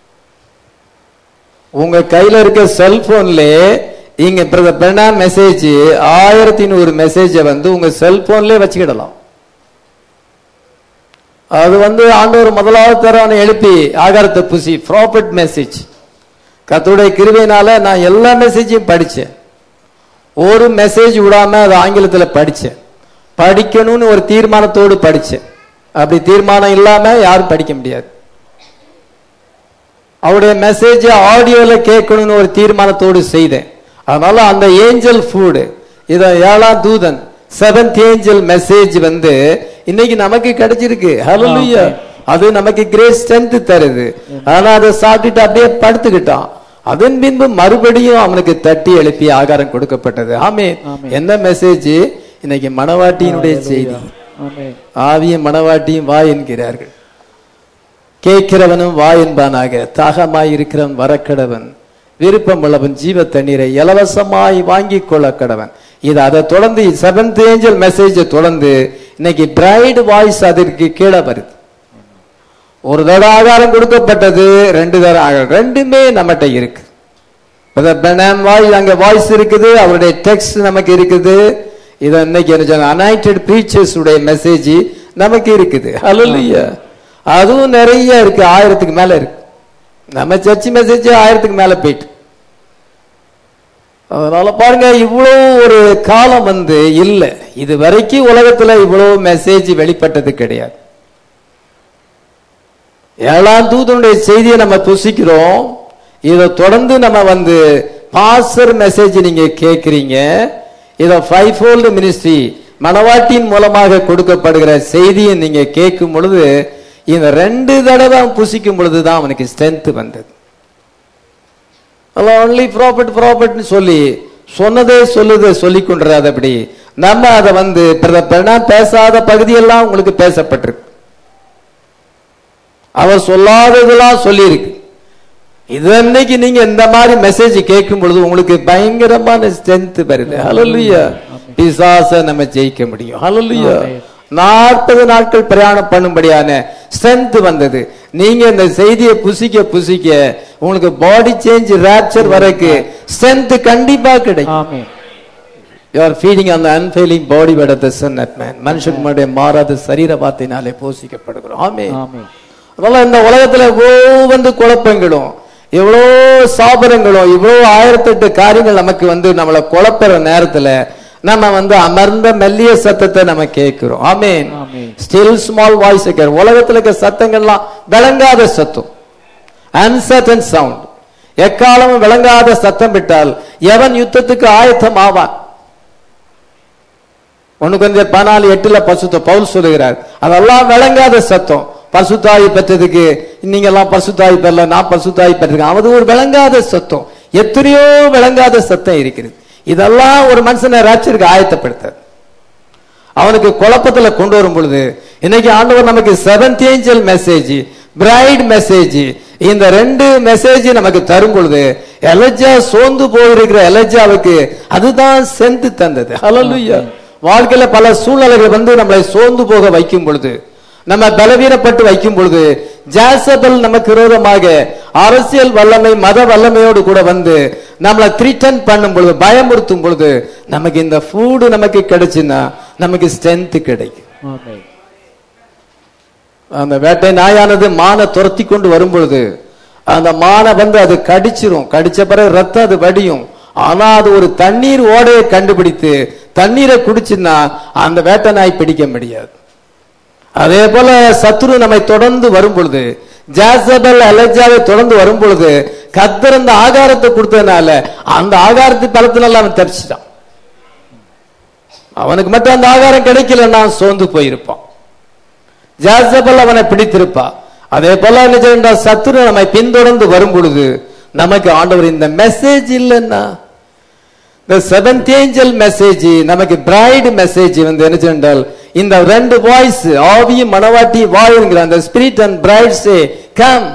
உங்க கையில இருக்க செல்போன்லயே இங்க பெனா மெசேஜ் ஆயிரத்தி நூறு மெசேஜை வந்து உங்க செல்போன்லயே வச்சுக்கிடலாம் அது வந்து ஆண்டவர் முதலாவது தரவனை எழுப்பி ஆகாரத்தை புசி ப்ராப்பர்ட் மெசேஜ் கத்தோடைய கிருபையினால நான் எல்லா மெசேஜையும் படிச்சேன் ஒரு மெசேஜ் விடாம அது ஆங்கிலத்துல படிச்சேன் படிக்கணும்னு ஒரு தீர்மானத்தோடு படிச்சேன் அப்படி தீர்மானம் இல்லாம யாரும் படிக்க முடியாது அவருடைய மெசேஜ் ஆடியோல கேட்கணும்னு ஒரு தீர்மானத்தோடு செய்தேன் அதனால அந்த ஏஞ்சல் ஃபுட் இத ஏழாம் தூதன் செவன்த் ஏஞ்சல் மெசேஜ் வந்து இன்னைக்கு நமக்கு கிடைச்சிருக்கு ஹalleluya அது நமக்கு கிரேட் ஸ்ட்ரென்த் தருது ஆனா அதை சாப்பிட்டுட்டு அப்படியே படுத்துக்கிட்டான் அதன் பின்பு மறுபடியும் அவனுக்கு தட்டி எழுப்பி ஆகாரம் கொடுக்கப்பட்டது ஆமே ஆமென். என்ன மெசேஜ் இன்னைக்கு மணவாட்டியினுடைய செய்தி ஆமென் ஆவியும் மணவாட்டியும் வா என்கிறார்கள் கேட்கிறவனும் வா என்பானாக தாகமாய் இருக்கிறவன் வரக்கடவன் விருப்பம் உள்ளவன் ஜீவ தண்ணீரை இலவசமாய் வாங்கி கொள்ள கடவன் இது அதை தொடர்ந்து செவன்த் ஏஞ்சல் மெசேஜை தொடர்ந்து இன்னைக்கு பிரைடு வாய்ஸ் அதற்கு கீழே வருது ஒரு தடவை ஆகாரம் கொடுக்கப்பட்டது ரெண்டு தடவை ஆகாரம் ரெண்டுமே நம்மகிட்ட இருக்கு வாய்ஸ் அங்க வாய்ஸ் இருக்குது அவருடைய டெக்ஸ்ட் நமக்கு இருக்குது இது இன்னைக்கு என்ன அனாய்டட் பிரீச்சர்ஸ் உடைய மெசேஜ் நமக்கு இருக்குது ஹalleluya அதுவும் நிறைய இருக்கு ஆயிரத்துக்கு மேல இருக்கு நம்ம சர்ச் மெசேஜ் ஆயிரத்துக்கு மேல போயிட்டு அதனால பாருங்க இவ்வளவு ஒரு காலம் வந்து இல்ல இது வரைக்கும் உலகத்துல இவ்வளவு மெசேஜ் வெளிப்பட்டது கிடையாது ஏழாம் தூதனுடைய செய்தியை நம்ம புசிக்கிறோம் இதை தொடர்ந்து நம்ம வந்து பாசர் மெசேஜ் நீங்க கேட்கிறீங்க இதை ஃபைவ் ஃபோல்டு மினிஸ்ட்ரி மணவாட்டியின் மூலமாக கொடுக்கப்படுகிற செய்தியை நீங்க கேட்கும் பொழுது இந்த ரெண்டு தடவை அவன் புசிக்கும் பொழுதுதான் அவனுக்கு ஸ்ட்ரென்த் வந்தது ஒன்லி ப்ராப்பர்ட் ப்ராப்பர்ட்னு சொல்லி சொன்னதே சொல்லுது சொல்லி கொண்டுறாதபடி நம்ம அதை வந்து பிரதப்பனா பேசாத பகுதியெல்லாம் உங்களுக்கு பேசப்பட்டிருக்கு அவர் சொல்லாததெல்லாம் சொல்லியிருக்கு இது அன்னைக்கு நீங்க இந்த மாதிரி மெசேஜ் கேட்கும் பொழுது உங்களுக்கு பயங்கரமான ஸ்ட்ரென்த் வருது ஹalleluya பிசாச நம்ம ஜெயிக்க முடியும் ஹalleluya ஆமென். நாற்பது நாட்கள் பிரயாணம் பண்ணும்படியான ஸ்ட்ரென்த் வந்தது நீங்க இந்த செய்தியை புசிக்க புசிக்க உங்களுக்கு பாடி சேஞ்ச் ரேப்சர் வரைக்கும் ஸ்ட்ரென்த் கண்டிப்பா கிடைக்கும் ஆமென் யூ ஆர் ஃபீடிங் அந்த unfailing body but the son of man மனுஷனுடைய மாறாத சரீர வார்த்தையினாலே போஷிக்கப்படுகிறோம் ஆமே ஆமென் அதனால இந்த உலகத்துல இவ்வளோ வந்து குழப்பங்களும் இவ்வளோ சாபரங்களும் இவ்வளோ ஆயிரத்தெட்டு காரியங்கள் நமக்கு வந்து நம்மளை குழப்புற நேரத்துல நம்ம வந்து அமர்ந்த மெல்லிய சத்தத்தை நம்ம கேட்கிறோம் ஆமேன் ஆமென் ஸ்டில் ஸ்மால் வாய்ஸ் உலகத்துல இருக்க சத்தங்கள்லாம் விளங்காத சத்தம் அன்சர்டன் சவுண்ட் எக்காலமும் விளங்காத சத்தம் விட்டால் எவன் யுத்தத்துக்கு ஆயத்தம் ஆவான் ஒண்ணு கொஞ்சம் பதினாலு எட்டுல பசுத்த பவுல் சொல்லுகிறார் அதெல்லாம் விளங்காத சத்தம் பசுத்தாய் பெற்றதுக்கு நீங்க எல்லாம் பசுத்தாய் பெறல நான் பசுத்தாய் பெற்றிருக்கேன் அது ஒரு விளங்காத சத்தம் எத்தனையோ விளங்காத சத்தம் இருக்கிறது இதெல்லாம் ஒரு மனுஷனை ராட்சியருக்கு ஆயத்தப்படுத்த அவனுக்கு குழப்பத்துல கொண்டு வரும் பொழுது இன்னைக்கு ஆண்டவர் நமக்கு seventh angel message bride message இந்த ரெண்டு மெசேஜ் நமக்கு தரும் பொழுது எலஜா சோர்ந்து போயிருக்கிற எலஜாவுக்கு அதுதான் செந்து தந்தது ஹalleluya வாழ்க்கையில பல சூழ்நிலைகள் வந்து நம்மளை சோர்ந்து போக வைக்கும் பொழுது நம்ம பலவீனப்பட்டு வைக்கும் பொழுது ஜாசபல் நமக்கு விரோதமாக அரசியல் வல்லமை மத வல்லமையோடு கூட வந்து நம்மளை த்ரீட்டன் பண்ணும் பொழுது பயமுறுத்தும் பொழுது நமக்கு இந்த ஃபுட் நமக்கு கிடைச்சுன்னா நமக்கு ஸ்ட்ரென்த் கிடைக்கும் ஆமென் அந்த வேட்டை நாயானது மானை துரத்தி கொண்டு வரும் பொழுது அந்த மானை வந்து அது கடிச்சிரும் கடிச்ச பிறகு ரத்தம் அது வடியும் ஆனா அது ஒரு தண்ணீர் ஓடையை கண்டுபிடித்து தண்ணீரை குடிச்சுன்னா அந்த வேட்டை நாய் பிடிக்க முடியாது அதே போல சத்துரு நம்மை தொடர்ந்து வரும் பொழுது ஜாசபல் அலஜாவை தொடர்ந்து வரும் பொழுது கத்தர் அந்த ஆகாரத்தை கொடுத்ததுனால அந்த ஆகாரத்து பலத்தினால அவன் தப்பிச்சிட்டான் அவனுக்கு மட்டும் அந்த ஆகாரம் கிடைக்கலன்னா சோர்ந்து போயிருப்பான் ஜாசபல் அவனை பிடித்திருப்பா அதே போல என்ன செய்யணும் சத்துரு நம்மை பின்தொடர்ந்து வரும் பொழுது நமக்கு ஆண்டவர் இந்த மெசேஜ் இல்லைன்னா இந்த செவன்த் ஏஞ்சல் மெசேஜ் நமக்கு பிரைடு மெசேஜ் வந்து என்ன சொன்னால் இந்த ரெண்டு வாய்ஸ் ஆவியும் மனவாட்டி வாயுங்கிற அந்த spirit and bride say come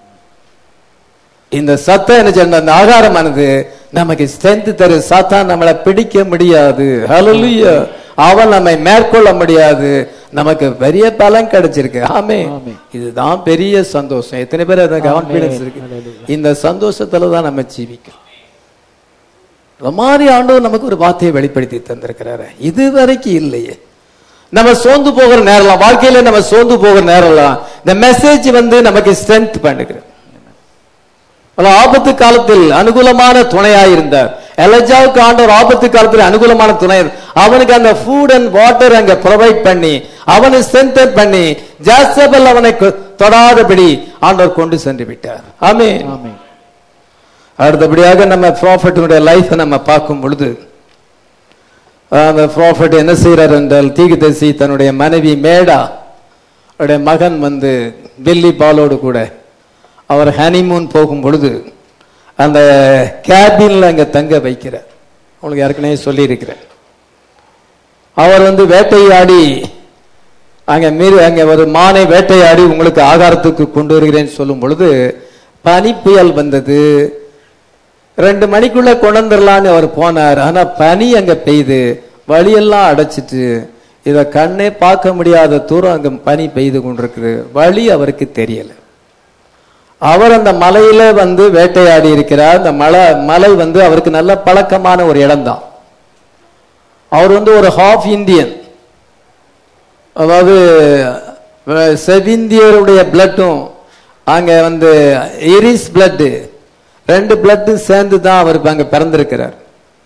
இந்த சத்தம் என்ன சொன்ன அந்த ஆகாரமானது நமக்கு ஸ்ட்ரென்த் தரு சாத்தான் நம்மளை பிடிக்க முடியாது ஹalleluya அவன் நம்மை மேற்கொள்ள முடியாது நமக்கு பெரிய பலன் கிடைச்சிருக்கு ஆமே ஆமென். இதுதான் பெரிய சந்தோஷம் எத்தனை பேர் அந்த கான்பிடன்ஸ் இருக்கு Hallelujah. இந்த சந்தோஷத்துல தான் நம்ம ஜீவிக்கிறோம் இந்த மாதிரி ஆண்டவர் நமக்கு ஒரு வார்த்தையை வெளிப்படுத்தி தந்திருக்கிறாரு இது வரைக்கும் இல்லையே நம்ம சோர்ந்து போகிற நேரம்லாம் வாழ்க்கையில நம்ம சோர்ந்து போகிற நேரம்லாம் இந்த மெசேஜ் வந்து நமக்கு ஸ்ட்ரென்த் பண்ணுகிறது அவர் ஆபத்து காலத்தில் அனுகூலமான துணையாயிருந்தார் எலஜாவுக்கு ஆண்டவர் ஆபத்து காலத்தில் அனுகூலமான துணை அவனுக்கு அந்த ஃபுட் அண்ட் வாட்டர் அங்க ப்ரொவைட் பண்ணி அவனை ஸ்ட்ரென்தன் பண்ணி ஜாசபல் அவனை கொ- தொடாதபடி ஆண்டவர் கொண்டு சென்று விட்டார் ஆமே ஆமென் அடுத்தபடியாக நம்ம ப்ராஃபட்டினுடைய லைஃபை நம்ம பார்க்கும் பொழுது அந்த ப்ராஃபட் என்ன செய்கிறார் என்றால் தீகுதசி தன்னுடைய மனைவி மேடா அவருடைய மகன் வந்து பில்லி பாலோடு கூட அவர் ஹனிமூன் போகும் பொழுது அந்த கேபின்ல அங்க தங்க வைக்கிறார் உங்களுக்கு ஏற்கனவே சொல்லியிருக்கிறேன் அவர் வந்து வேட்டையாடி அங்க மீறி அங்க ஒரு மானை வேட்டையாடி உங்களுக்கு ஆகாரத்துக்கு கொண்டு வருகிறேன்னு சொல்லும் பொழுது பனி புயல் வந்தது ரெண்டு மணிக்குள்ள கொண்டு வந்துடலான்னு அவர் போனார் ஆனா பனி அங்க பெய்யுது வழியெல்லாம் அடைச்சிட்டு இத கண்ணே பார்க்க முடியாத தூரம் அங்க பனி பெய்து கொண்டிருக்குது வழி அவருக்கு தெரியல அவர் அந்த மலையில வந்து வேட்டையாடி இருக்கிறார் அந்த மலை மலை வந்து அவருக்கு நல்ல பழக்கமான ஒரு இடம்தான் அவர் வந்து ஒரு ஹாஃப் இந்தியன் அதாவது அஹ், செவிந்தியருடைய பிளட்டும் அங்க வந்து இரிஸ் பிளட் ரெண்டு பிளட்டும் சேர்ந்து தான் அவர் இப்ப அங்க பிறந்திருக்கிறார்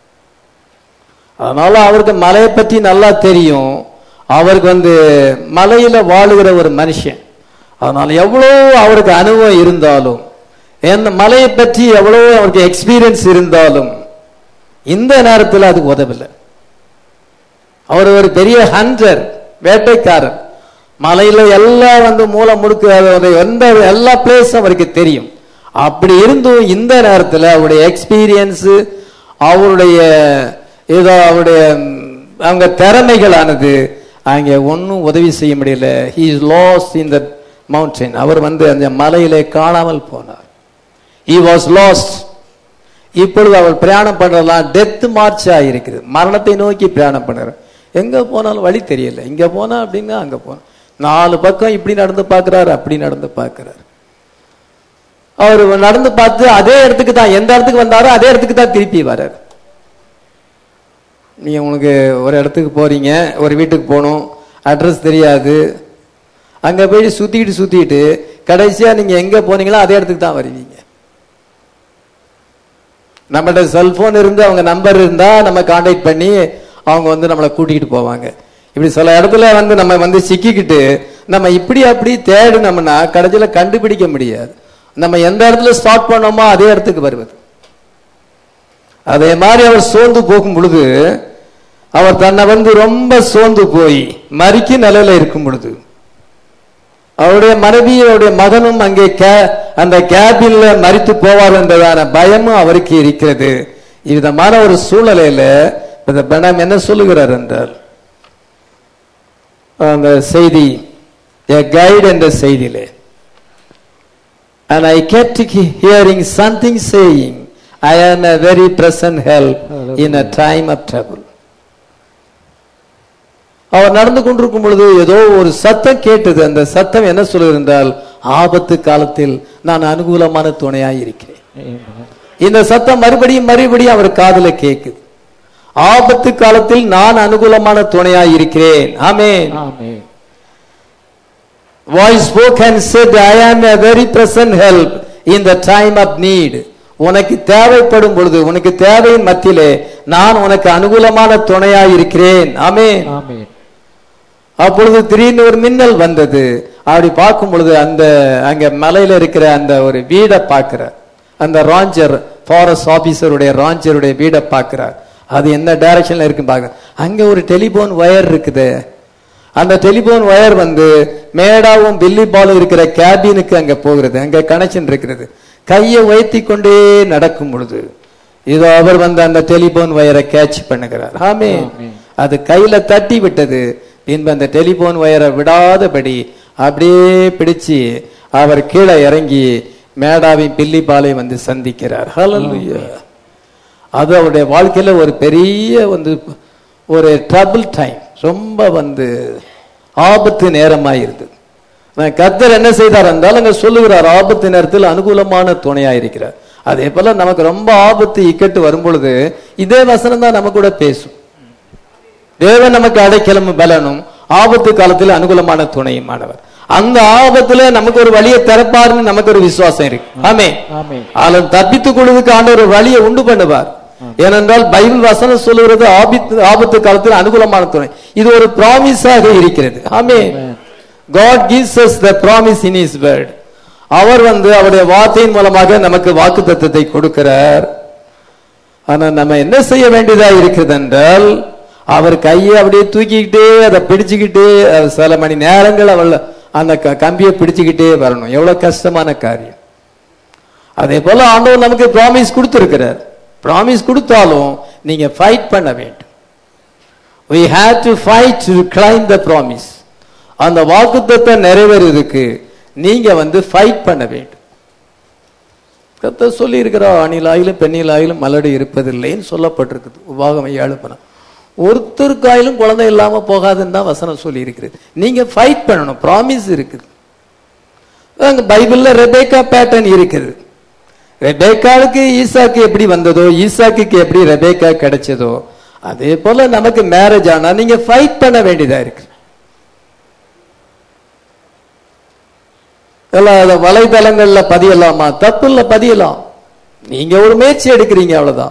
அதனால அவருக்கு மலையை பற்றி நல்லா தெரியும் அவருக்கு வந்து மலையில வாழுகிற ஒரு மனுஷன் அதனால எவ்வளோ அவருக்கு அனுபவம் இருந்தாலும் எந்த மலையை பற்றி எவ்வளோ அவருக்கு எக்ஸ்பீரியன்ஸ் இருந்தாலும் இந்த நேரத்தில் அது உதவில்லை அவர் ஒரு பெரிய ஹண்டர் வேட்டைக்காரர் மலையில எல்லாம் வந்து மூல முடுக்கு அது எந்த எல்லா பிளேஸும் அவருக்கு தெரியும் அப்படி இருந்தும் இந்த நேரத்தில் அவருடைய எக்ஸ்பீரியன்ஸ் அவருடைய ஏதோ அவருடைய ம், அவங்க திறமைகளானது அங்கே ஒன்றும் உதவி செய்ய முடியல he is lost in the mountain அவர் வந்து அந்த மலையிலே காணாமல் போனார் he was lost இப்பொழுது அவர் பிரயாணம் பண்றதெல்லாம் டெத் மார்ச் ஆகிருக்குது மரணத்தை நோக்கி பிரயாணம் பண்றார் எங்க போனாலும் வழி தெரியல இங்க போனா அப்படின்னா அங்க போனா நாலு பக்கம் இப்படி நடந்து பார்க்கறாரு அப்படி நடந்து பார்க்கறாரு அவர் நடந்து பார்த்து அதே இடத்துக்கு தான் எந்த இடத்துக்கு வந்தாரோ அதே இடத்துக்கு தான் திருப்பி வர்றாரு நீங்க உனக்கு ஒரு இடத்துக்கு போறீங்க ஒரு வீட்டுக்கு போகணும் அட்ரஸ் தெரியாது அங்க போய் சுத்திட்டு சுத்திட்டு கடைசியா நீங்க எங்க போனீங்களோ அதே இடத்துக்கு தான் வருவீங்க நம்மள்ட்ட செல்போன் இருந்து அவங்க நம்பர் இருந்தா நம்ம காண்டாக்ட் பண்ணி அவங்க வந்து நம்மளை கூட்டிகிட்டு போவாங்க இப்படி சில இடத்துல வந்து நம்ம வந்து சிக்கிக்கிட்டு நம்ம இப்படி அப்படி தேடினோம்னா கடைசியில கண்டுபிடிக்க முடியாது நம்ம எந்த இடத்துல ஸ்டார்ட் பண்ணோமோ அதே இடத்துக்கு வருவது அதே மாதிரி அவர் சோர்ந்து போகும் பொழுது அவர் தன்னை வந்து ரொம்ப சோர்ந்து போய் மறிக்கு நிலையில இருக்கும் பொழுது அவருடைய மனைவி அவருடைய மகனும் அங்கே கே- அந்த கேபின்ல மறித்து போவார் என்றதான பயமும் அவருக்கு இருக்கிறது விதமான ஒரு சூழ்நிலையில இந்த பணம் என்ன சொல்லுகிறார் என்றால் அந்த செய்தி கைடு என்ற செய்தியிலே And I kept he- hearing something saying, I am a very present help in a time of trouble. அவர் நடந்து கொண்டிருக்கும் பொழுது ஏதோ ஒரு சத்தம் கேட்டது அந்த சத்தம் என்ன சொல்லுகிறது என்றால் ஆபத்து காலத்தில் நான் அனுகூலமான துணையாய் இருக்கிறேன் Amen. இந்த சத்தம் மறுபடியும் மறுபடியும் அவர் காதுல கேக்குது ஆபத்து காலத்தில் நான் அனுகூலமான துணையாய் இருக்கிறேன் ஆமென் Amen. voice spoke and said i am a very present help in the time of need உனக்கு தேவைப்படும் பொழுது உனக்கு தேவையின் மத்தியிலே நான் உனக்கு அனுகூலமான துணையாய் இருக்கிறேன் ஆமென் Amen. அப்பொழுது திடீர்னு ஒரு மின்னல் வந்தது அப்படி பார்க்கும் பொழுது அந்த அங்க மலையில இருக்கிற அந்த ஒரு வீடை பார்க்கிறார் அந்த ராஞ்சர் ஃபாரஸ்ட் ஆபீசருடைய ராஞ்சருடைய வீடை பார்க்கிறார் அது என்ன டைரக்ஷன்ல இருக்கு பாக்க அங்க ஒரு டெலிபோன் ஒயர் இருக்குது அந்த டெலிபோன் ஒயர் வந்து மேடாவும் பில்லி பாலும் இருக்கிற கேபினுக்கு அங்க போகிறது அங்க கனெக்ஷன் இருக்கிறது கையை உயர்த்தி கொண்டே நடக்கும் பொழுது இதோ அவர் வந்து அந்த டெலிபோன் ஒயரை கேட்ச் பண்ணுகிறார் ஆமே ஆமென். அது கையில தட்டி விட்டது பின்பு அந்த டெலிபோன் ஒயரை விடாதபடி அப்படியே பிடிச்சு அவர் கீழே இறங்கி மேடாவின் பில்லிபாலை வந்து சந்திக்கிறார் ஹalleluya அது அவருடைய வாழ்க்கையில ஒரு பெரிய வந்து ஒரு ட்ரபிள் டைம் ரொம்ப வந்து ஆபத்து நேரமாக இருந்தது நான் கர்த்தர் என்ன செய்தார் என்றால் அங்க சொல்லுகிறார் ஆபத்து நேரத்தில் அனுகூலமான துணையா இருக்கிறார் அதே போல நமக்கு ரொம்ப ஆபத்து இக்கட்டு வரும் பொழுது இதே வசனம் தான் நம்ம கூட பேசும் தேவன் நமக்கு அடைக்கலம் பலனும் ஆபத்து காலத்தில் அனுகூலமான துணையுமானவர் அந்த ஆபத்துல நமக்கு ஒரு வழியை திறப்பாருன்னு நமக்கு ஒரு விசுவாசம் இருக்கு ஆமே Amen. அதில் தப்பித்துக் கொள்வதற்கு ஆண்டவர் ஒரு வழியை உண்டு பண்ணுவார் ஏனென்றால் பைபிள் வசனம் சொல்லுகிறது ஆபத்து ஆபத்து காலத்தில் அனுகூலமான துணை இது ஒரு ப்ராமிஸாக இருக்கிறது ஆமே Amen. God gives us the promise in his word அவர் வந்து அவருடைய வார்த்தையின் மூலமாக நமக்கு வாக்குத்தத்தத்தை கொடுக்கிறார் ஆனா நம்ம என்ன செய்ய வேண்டியதா இருக்கிறது என்றால் அவர் கையை அப்படியே தூக்கிக்கிட்டே அதை பிடிச்சுக்கிட்டே அது சில மணி நேரங்கள் அவள் அந்த க- கம்பியை பிடிச்சுக்கிட்டே வரணும் எவ்வளவு கஷ்டமான காரியம் அதே போல ஆண்டவர் நமக்கு ப்ராமிஸ் கொடுத்திருக்கிறார் ப்ராமிஸ் கொடுத்தாலும் நீங்க ஃபைட் பண்ண வேண்டும் we have to fight to climb the promise அந்த வாக்குத்தத்தை நிறைவேறுவதற்கு நீங்க வந்து ஃபைட் பண்ண வேண்டும் கத்த சொல்லி இருக்கிறா ஆணிலாயிலும் பெண்ணிலாயிலும் மலடு இருப்பதில்லைன்னு சொல்லப்பட்டிருக்குது உபாகம் எழுப்பணும் ஒருத்தருக்காயிலும் குழந்தை இல்லாம போகாதுன்னு தான் வசனம் சொல்லி இருக்கிறது நீங்க ஃபைட் பண்ணணும் ப்ராமிஸ் இருக்குது அங்க பைபிள்ல ரெபேக்கா பேட்டர்ன் இருக்குது ரெபேக்காவுக்கு ஈசாக்கு எப்படி வந்ததோ ஈசாக்குக்கு எப்படி ரெபேக்கா கிடைச்சதோ அதே போல நமக்கு மேரேஜ் ஆனா நீங்க ஃபைட் பண்ண வேண்டியதா இருக்கு எல்லாம் அதை வலைதளங்கள்ல பதியலாமா தப்பு இல்ல பதியலாம் நீங்க ஒரு முயற்சி எடுக்கிறீங்க அவ்வளவுதான்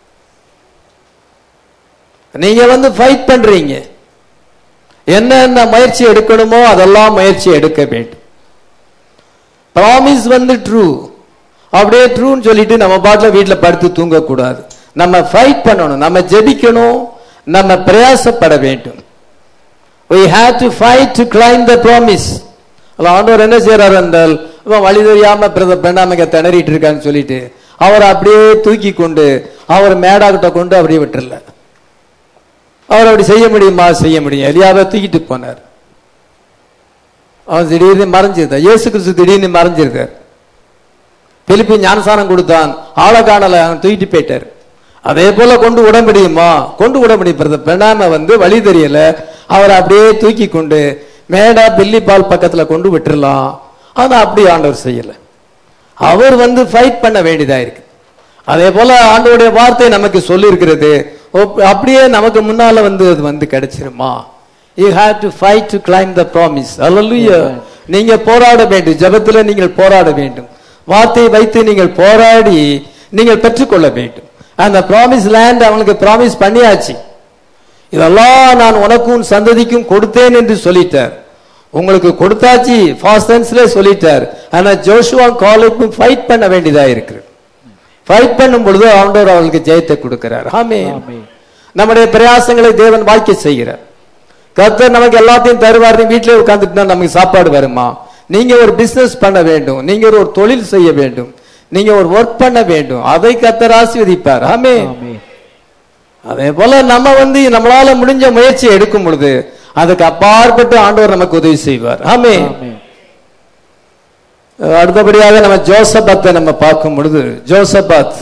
நீங்க வந்து ஃபைட் பண்றீங்க என்னென்ன முயற்சி எடுக்கணுமோ அதெல்லாம் முயற்சி எடுக்க வேண்டும் ப்ராமிஸ் வந்து ட்ரூ அப்படியே ட்ரூன்னு சொல்லிட்டு நம்ம பாட்டில் வீட்டில் படுத்து தூங்கக்கூடாது நம்ம ஃபைட் பண்ணணும் நம்ம ஜெபிக்கணும் நம்ம பிரயாசப்பட வேண்டும் we have to fight to climb the promise அதுல ஆண்டவர் என்ன செய்யறாரு என்றால் இவன் வழி தெரியாம பிரதர் பெண்ணாமங்க திணறிட்டு இருக்கான்னு சொல்லிட்டு அவர் அப்படியே தூக்கி கொண்டு அவர் மேடாகிட்ட கொண்டு அப்படியே விட்டுறல அவர் அப்படி செய்ய முடியுமா செய்ய முடியும் எலியாவை தூக்கிட்டு போனார் அவன் திடீர்னு மறைஞ்சிருந்தான் இயேசு கிறிஸ்து திடீர்னு மறைஞ்சிருக்கார் பிலிப்பி ஞானசானம் கொடுத்தான் ஆளை காணல அவன் தூக்கிட்டு போயிட்டார் அதே போல கொண்டு விட முடியுமா கொண்டு விட முடியும் பிரதர் பெண்ணாம வந்து வழி தெரியல அவர் அப்படியே தூக்கி கொண்டு மேடா பில்லி பால் பக்கத்துல கொண்டு விட்டுறலாம் ஆனா அப்படி ஆண்டவர் செய்யல அவர் வந்து ஃபைட் பண்ண வேண்டியதா இருக்கு அதே போல ஆண்டவருடைய வார்த்தை நமக்கு சொல்லி இருக்கிறது அப்படியே நமக்கு முன்னால வந்து அது வந்து கிடைச்சிருமா you have to fight to claim the promise அல்லூயா நீங்க போராட வேண்டும் ஜெபத்துல நீங்கள் போராட வேண்டும் வார்த்தையை வைத்து நீங்கள் போராடி நீங்கள் பெற்றுக்கொள்ள வேண்டும் அந்த ப்ராமிஸ் லேண்ட் அவனுக்கு ப்ராமிஸ் பண்ணியாச்சு இதெல்லாம் நான் உனக்கும் உன் சந்ததிக்கும் கொடுத்தேன் என்று சொல்லிட்டார் உங்களுக்கு கொடுத்தாச்சு ஃபாஸ்டன்ஸ்ல சொல்லிட்டார் ஆனா ஜோஷுவா காலுக்கும் ஃபைட் பண்ண வேண்டியதா இருக்கு ஃபைட் பண்ணும் பொழுது ஆண்டவர் அவர்களுக்கு ஜெயத்தை கொடுக்கிறார் ஆமே ஆமென். நம்முடைய பிரயாசங்களை தேவன் வாய்க்க செய்கிறார் கர்த்தர் நமக்கு எல்லாத்தையும் தருவார் நீ வீட்டிலே உட்கார்ந்துட்டுனா நமக்கு சாப்பாடு வருமா நீங்க ஒரு பிசினஸ் பண்ண வேண்டும் நீங்க ஒரு தொழில் செய்ய வேண்டும் நீங்க ஒரு ஒர்க் பண்ண வேண்டும் அதை கர்த்தர் ஆசீர்வதிப்பார் ஆமே ஆமென். அதே போல நம்ம வந்து நம்மளால முடிஞ்ச முயற்சியை எடுக்கும் பொழுது அதுக்கு அப்பாற்பட்டு ஆண்டவர் நமக்கு உதவி செய்வார் ஆமே ஆமென். அடுத்தபடியாக நம்ம ஜோசபத்தை நம்ம பார்க்கும் பொழுது ஜோசபாத்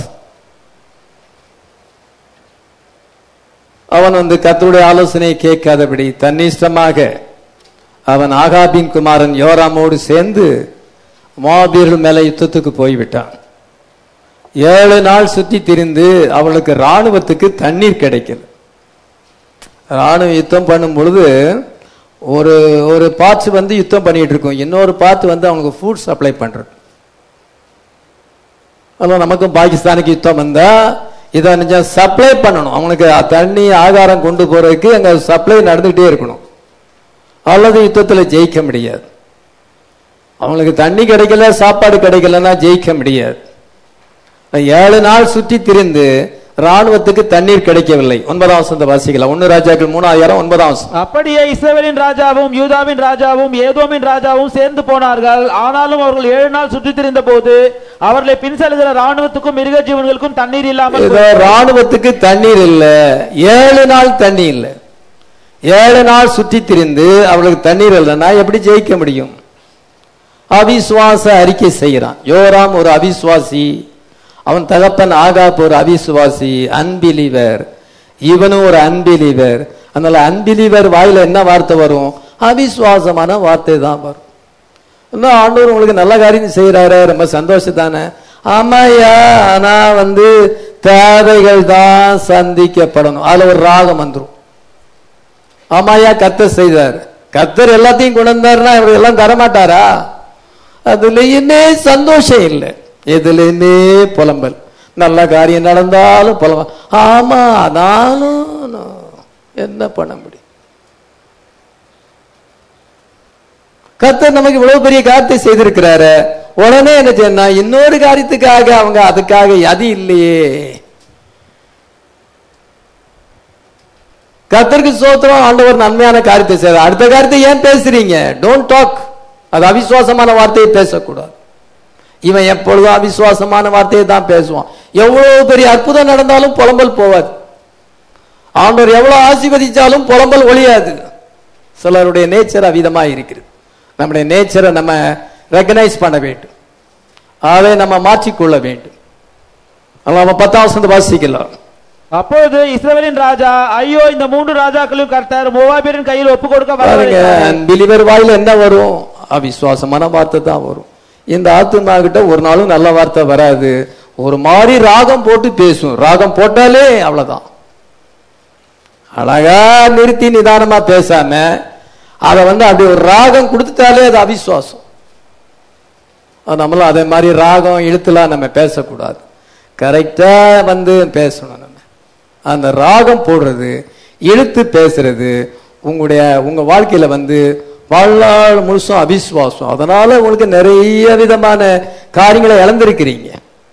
அவன் வந்து கர்த்தருடைய ஆலோசனையை கேட்காதபடி தன்னிஷ்டமாக அவன் ஆகாபின் குமாரன் யோராமோடு சேர்ந்து மாபீர்கள் மேல யுத்தத்துக்கு போய்விட்டான் ஏழு நாள் சுற்றி திரிந்து அவளுக்கு ராணுவத்துக்கு தண்ணீர் கிடைக்கல ராணுவ யுத்தம் பண்ணும் பொழுது ஒரு ஒரு பார்ட்ஸ் வந்து யுத்தம் பண்ணிட்டு இருக்கும் இன்னொரு பார்ட் வந்து அவனுக்கு ஃபுட் சப்ளை பண்றது அதான் நமக்கும் பாகிஸ்தானுக்கு யுத்தம் வந்தா இதை நிஜம் சப்ளை பண்ணணும் அவனுக்கு தண்ணி ஆகாரம் கொண்டு போறதுக்கு அங்க சப்ளை நடந்துகிட்டே இருக்கணும் அல்லது யுத்தத்துல ஜெயிக்க முடியாது அவங்களுக்கு தண்ணி கிடைக்கல சாப்பாடு கிடைக்கலன்னா ஜெயிக்க முடியாது ஏழு நாள் சுற்றி திரிந்து ராணுவத்துக்கு தண்ணீர் கிடைக்கவில்லை ஒன்பதாம் வசந்த வாசிக்கலாம் ஒன்னு ராஜாக்கள் மூணாயிரம் ஒன்பதாம் வசனம். அப்படியே இஸ்ரவேலின் ராஜாவும் யூதாவின் ராஜாவும் ஏதோமின் ராஜாவும் சேர்ந்து போனார்கள் ஆனாலும் அவர்கள் ஏழு நாள் சுற்றித் திரிந்த போது அவர்களை பின் செல்கிற ராணுவத்துக்கும் மிருக ஜீவன்களுக்கும் தண்ணீர் இல்லாமல் இதோ ராணுவத்துக்கு தண்ணீர் இல்ல ஏழு நாள் தண்ணி இல்ல ஏழு நாள் சுற்றி திரிந்து அவளுக்கு தண்ணீர் இல்லைன்னா எப்படி ஜெயிக்க முடியும் அவிசுவாச அறிக்கை செய்கிறான் யோராம் ஒரு அவிசுவாசி அவன் தகப்பன் ஆகாப் ஒரு அவிசுவாசி அன்பிலிவர் இவனும் ஒரு அன்பிலிவர் அதனால அன்பிலிவர் வாயில என்ன வார்த்தை வரும் அவிசுவாசமான வார்த்தை தான் வரும் இன்னும் ஆண்டவர் உங்களுக்கு நல்ல காரியம் செய்யறாரு ரொம்ப சந்தோஷம் தானே ஆமாய்யா ஆனா வந்து தேவைகள் தான் சந்திக்கப்படணும் அதுல ஒரு ராகம் வந்துரும் ஆமாய்யா கத்தர் செய்தார் கத்தர் எல்லாத்தையும் கொண்டு வந்தாருன்னா இவர் எல்லாம் தரமாட்டாரா அதுலயுமே சந்தோஷம் இல்லை எதுலயுமே புலம்பல் நல்ல காரியம் நடந்தாலும் புலம்ப ஆமா நானும் நான் என்ன பண்ண முடியும் கர்த்தர் நமக்கு இவ்வளவு பெரிய காரியத்தை செய்திருக்கிறாரு உடனே என்ன செய்யணும் இன்னொரு காரியத்துக்காக அவங்க அதுக்காக அது இல்லையே கர்த்தருக்கு சோத்திரம் ஆண்டவர் நன்மையான காரியத்தை செய்யறார் அடுத்த காரியத்தை ஏன் பேசுறீங்க டோன்ட் டாக் அது அவிசுவாசமான வார்த்தையை பேசக்கூடாது இவன் எப்பொழுதும் அவிசுவாசமான வார்த்தையை தான் பேசுவான் எவ்வளவு பெரிய அற்புதம் நடந்தாலும் புலம்பல் போவாது ஆண்டவர் எவ்வளவு ஆசீர்வதிச்சாலும் புலம்பல் ஒழியாது சிலருடைய நேச்சர் அவிதமா இருக்கிறது நம்முடைய நேச்சரை நம்ம ரெக்கனைஸ் பண்ண வேண்டும் அதை நம்ம மாற்றிக்கொள்ள வேண்டும் அதனால நம்ம பத்தாம் வசந்த வாசிக்கலாம் அப்பொழுது இஸ்ரவேலின் ராஜா ஐயோ இந்த மூன்று ராஜாக்களையும் கர்த்தர் மோவாபியரின் கையில் ஒப்பு கொடுக்க பாருங்க வரவழைத்தார். பிலிவர் வாயில என்ன வரும் அவிசுவாசமான வார்த்தை தான் வரும் இந்த ஆத்துமா கிட்ட ஒரு நாளும் நல்ல வார்த்தை வராது ஒரு மாதிரி ராகம் போட்டு பேசும் ராகம் போட்டாலே அவ்வளவுதான் அழகா நிறுத்தி நிதானமா பேசாம அதை வந்து அப்படி ஒரு ராகம் கொடுத்துட்டாலே அது அவிசுவாசம் அது நம்மளும் அதே மாதிரி ராகம் இழுத்துலாம் நம்ம பேசக்கூடாது கரெக்டா வந்து பேசணும் நம்ம அந்த ராகம் போடுறது இழுத்து பேசுறது உங்களுடைய உங்க வாழ்க்கையில வந்து வாழ்நாள் முழுசும் அவிசுவாசம் அதனால உங்களுக்கு நிறைய விதமான காரியங்களை இழந்திருக்கிறீங்க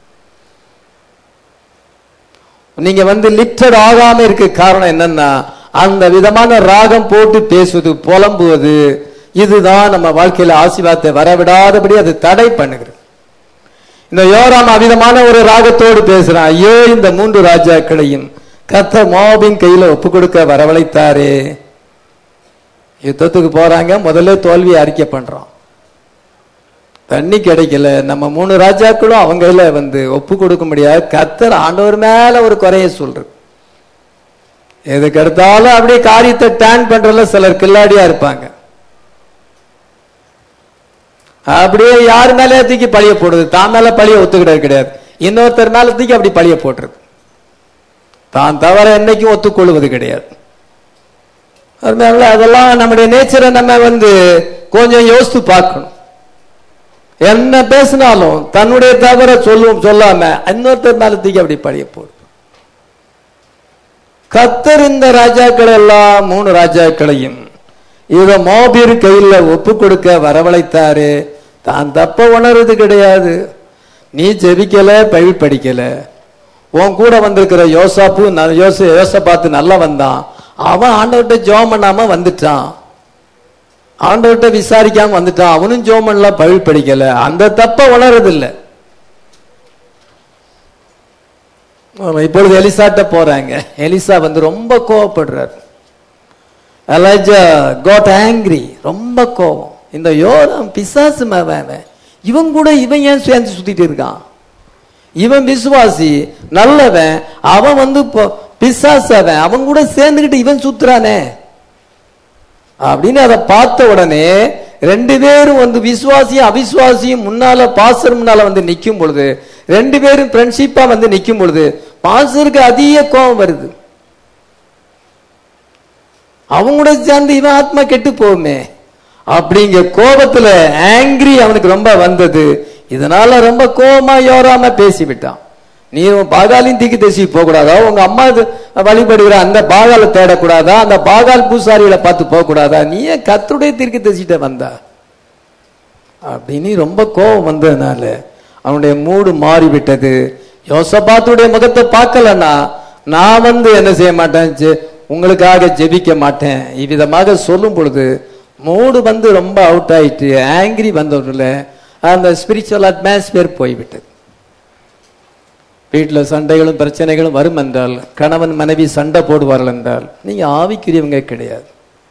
நீங்க வந்து லிப்டட் ஆகாம இருக்க காரணம் என்னன்னா அந்த விதமான ராகம் போட்டு பேசுவது புலம்புவது இதுதான் நம்ம வாழ்க்கையில ஆசீர்வாதத்தை வரவிடாதபடி அது தடை பண்ணுகிறது இந்த யோராம் அவிதமான ஒரு ராகத்தோடு பேசுறான் ஐயோ இந்த மூன்று ராஜாக்களையும் கத்த மோபின் கையில ஒப்பு கொடுக்க வரவழைத்தாரே யுத்தத்துக்கு போறாங்க முதல்ல தோல்வி அறிக்கை பண்றோம் தண்ணி கிடைக்கல நம்ம மூணு ராஜாக்களும் அவங்க கையில வந்து ஒப்பு கொடுக்க முடியாது கத்தர் ஆண்டவர் மேல ஒரு குறைய சொல்றது எதுக்கு எடுத்தாலும் அப்படியே காரியத்தை டேன் பண்றதுல சிலர் கில்லாடியா இருப்பாங்க அப்படியே யார் மேலே தூக்கி பழிய போடுறது தான் மேல பழிய ஒத்துக்கிட்டது கிடையாது இன்னொருத்தர் மேல தூக்கி அப்படி பழிய போட்டுறது தான் தவிர என்னைக்கும் ஒத்துக்கொள்வது கிடையாது அதனால அதெல்லாம் நம்முடைய நேச்சரை நம்ம வந்து கொஞ்சம் யோசித்து பார்க்கணும் என்ன பேசினாலும் தன்னுடைய தவற சொல்லும் சொல்லாம இன்னொருத்தர் மேல தூக்கி அப்படி பழிய போடு கத்தர் இந்த ராஜாக்கள் எல்லாம் மூணு ராஜாக்களையும் இத மோபிர் கையில ஒப்பு கொடுக்க வரவழைத்தாரு தான் தப்ப உணர்றது கிடையாது நீ ஜெபிக்கல பைபிள் படிக்கல உன் கூட வந்திருக்கிற யோசாப்பு ந- யோச யோசபாத்து நல்லா வந்தான் அவன் ஆண்டவர்கிட்ட ஜெபம் பண்ணாம வந்துட்டான் ஆண்டவர்கிட்ட விசாரிக்காம வந்துட்டான் அவனும் ஜெபம் பண்ணல பைபிள் படிக்கல அந்த தப்ப உணர்றதில்லை ஆமா, இப்பொழுது எலிசாட்ட போறாங்க எலிசா வந்து ரொம்ப கோவப்படுறார் எலைஜா காட் ஆங்கிரி ரொம்ப கோவம் இந்த யோரம் பிசாசு மவன் இவன் கூட இவன் ஏன் சேர்ந்து சுத்திட்டு இருக்கான் இவன் விசுவாசி நல்லவன் அவன் வந்து இப்போ பிசாசு அவன் அவன் கூட சேர்ந்துகிட்டு இவன் சுத்துறானே அப்படின்னு அதை பார்த்த உடனே ரெண்டு பேரும் வந்து விசுவாசியும் அவிசுவாசியும் முன்னால பாசர் முன்னால வந்து நிக்கும் பொழுது ரெண்டு பேரும் ஃப்ரெண்ட்ஷிப்பா வந்து நிக்கும் பொழுது பாசருக்கு அதிக கோபம் வருது அவங்க கூட சேர்ந்து இவன் ஆத்மா கெட்டு போகுமே அப்படிங்க கோபத்துல ஆங்கிரி அவனுக்கு ரொம்ப வந்தது இதனால ரொம்ப கோபமா யோராம பேசிவிட்டான் நீ உன் பாகாலையும் தீக்கி தேசி போக கூடாதா உங்க அம்மா இது வழிபடுகிற அந்த பாகால தேடக்கூடாதா அந்த பாகால் பூசாரிகளை பார்த்து போக கூடாதா நீ ஏன் கத்துடைய தீர்க்க தேசிட்ட வந்தா அப்படின்னு ரொம்ப கோபம் வந்ததுனால அவனுடைய மூடு மாறிவிட்டது யோசபாத்துடைய முகத்தை பார்க்கலன்னா நான் வந்து என்ன செய்ய மாட்டேன் ஜெ- உங்களுக்காக ஜெபிக்க மாட்டேன் இவ்விதமாக சொல்லும் பொழுது மூடு வந்து ரொம்ப அவுட் ஆயிட்டு ஆங்கிரி வந்தவர்கள அந்த ஸ்பிரிச்சுவல் அட்மாஸ்பியர் போய்விட்டது வீட்டில் சண்டைகளும் பிரச்சனைகளும் வரும் என்றால் கணவன் மனைவி சண்டை போடுவார்கள் என்றால் நீங்க ஆவிக்குரியவங்க கிடையாது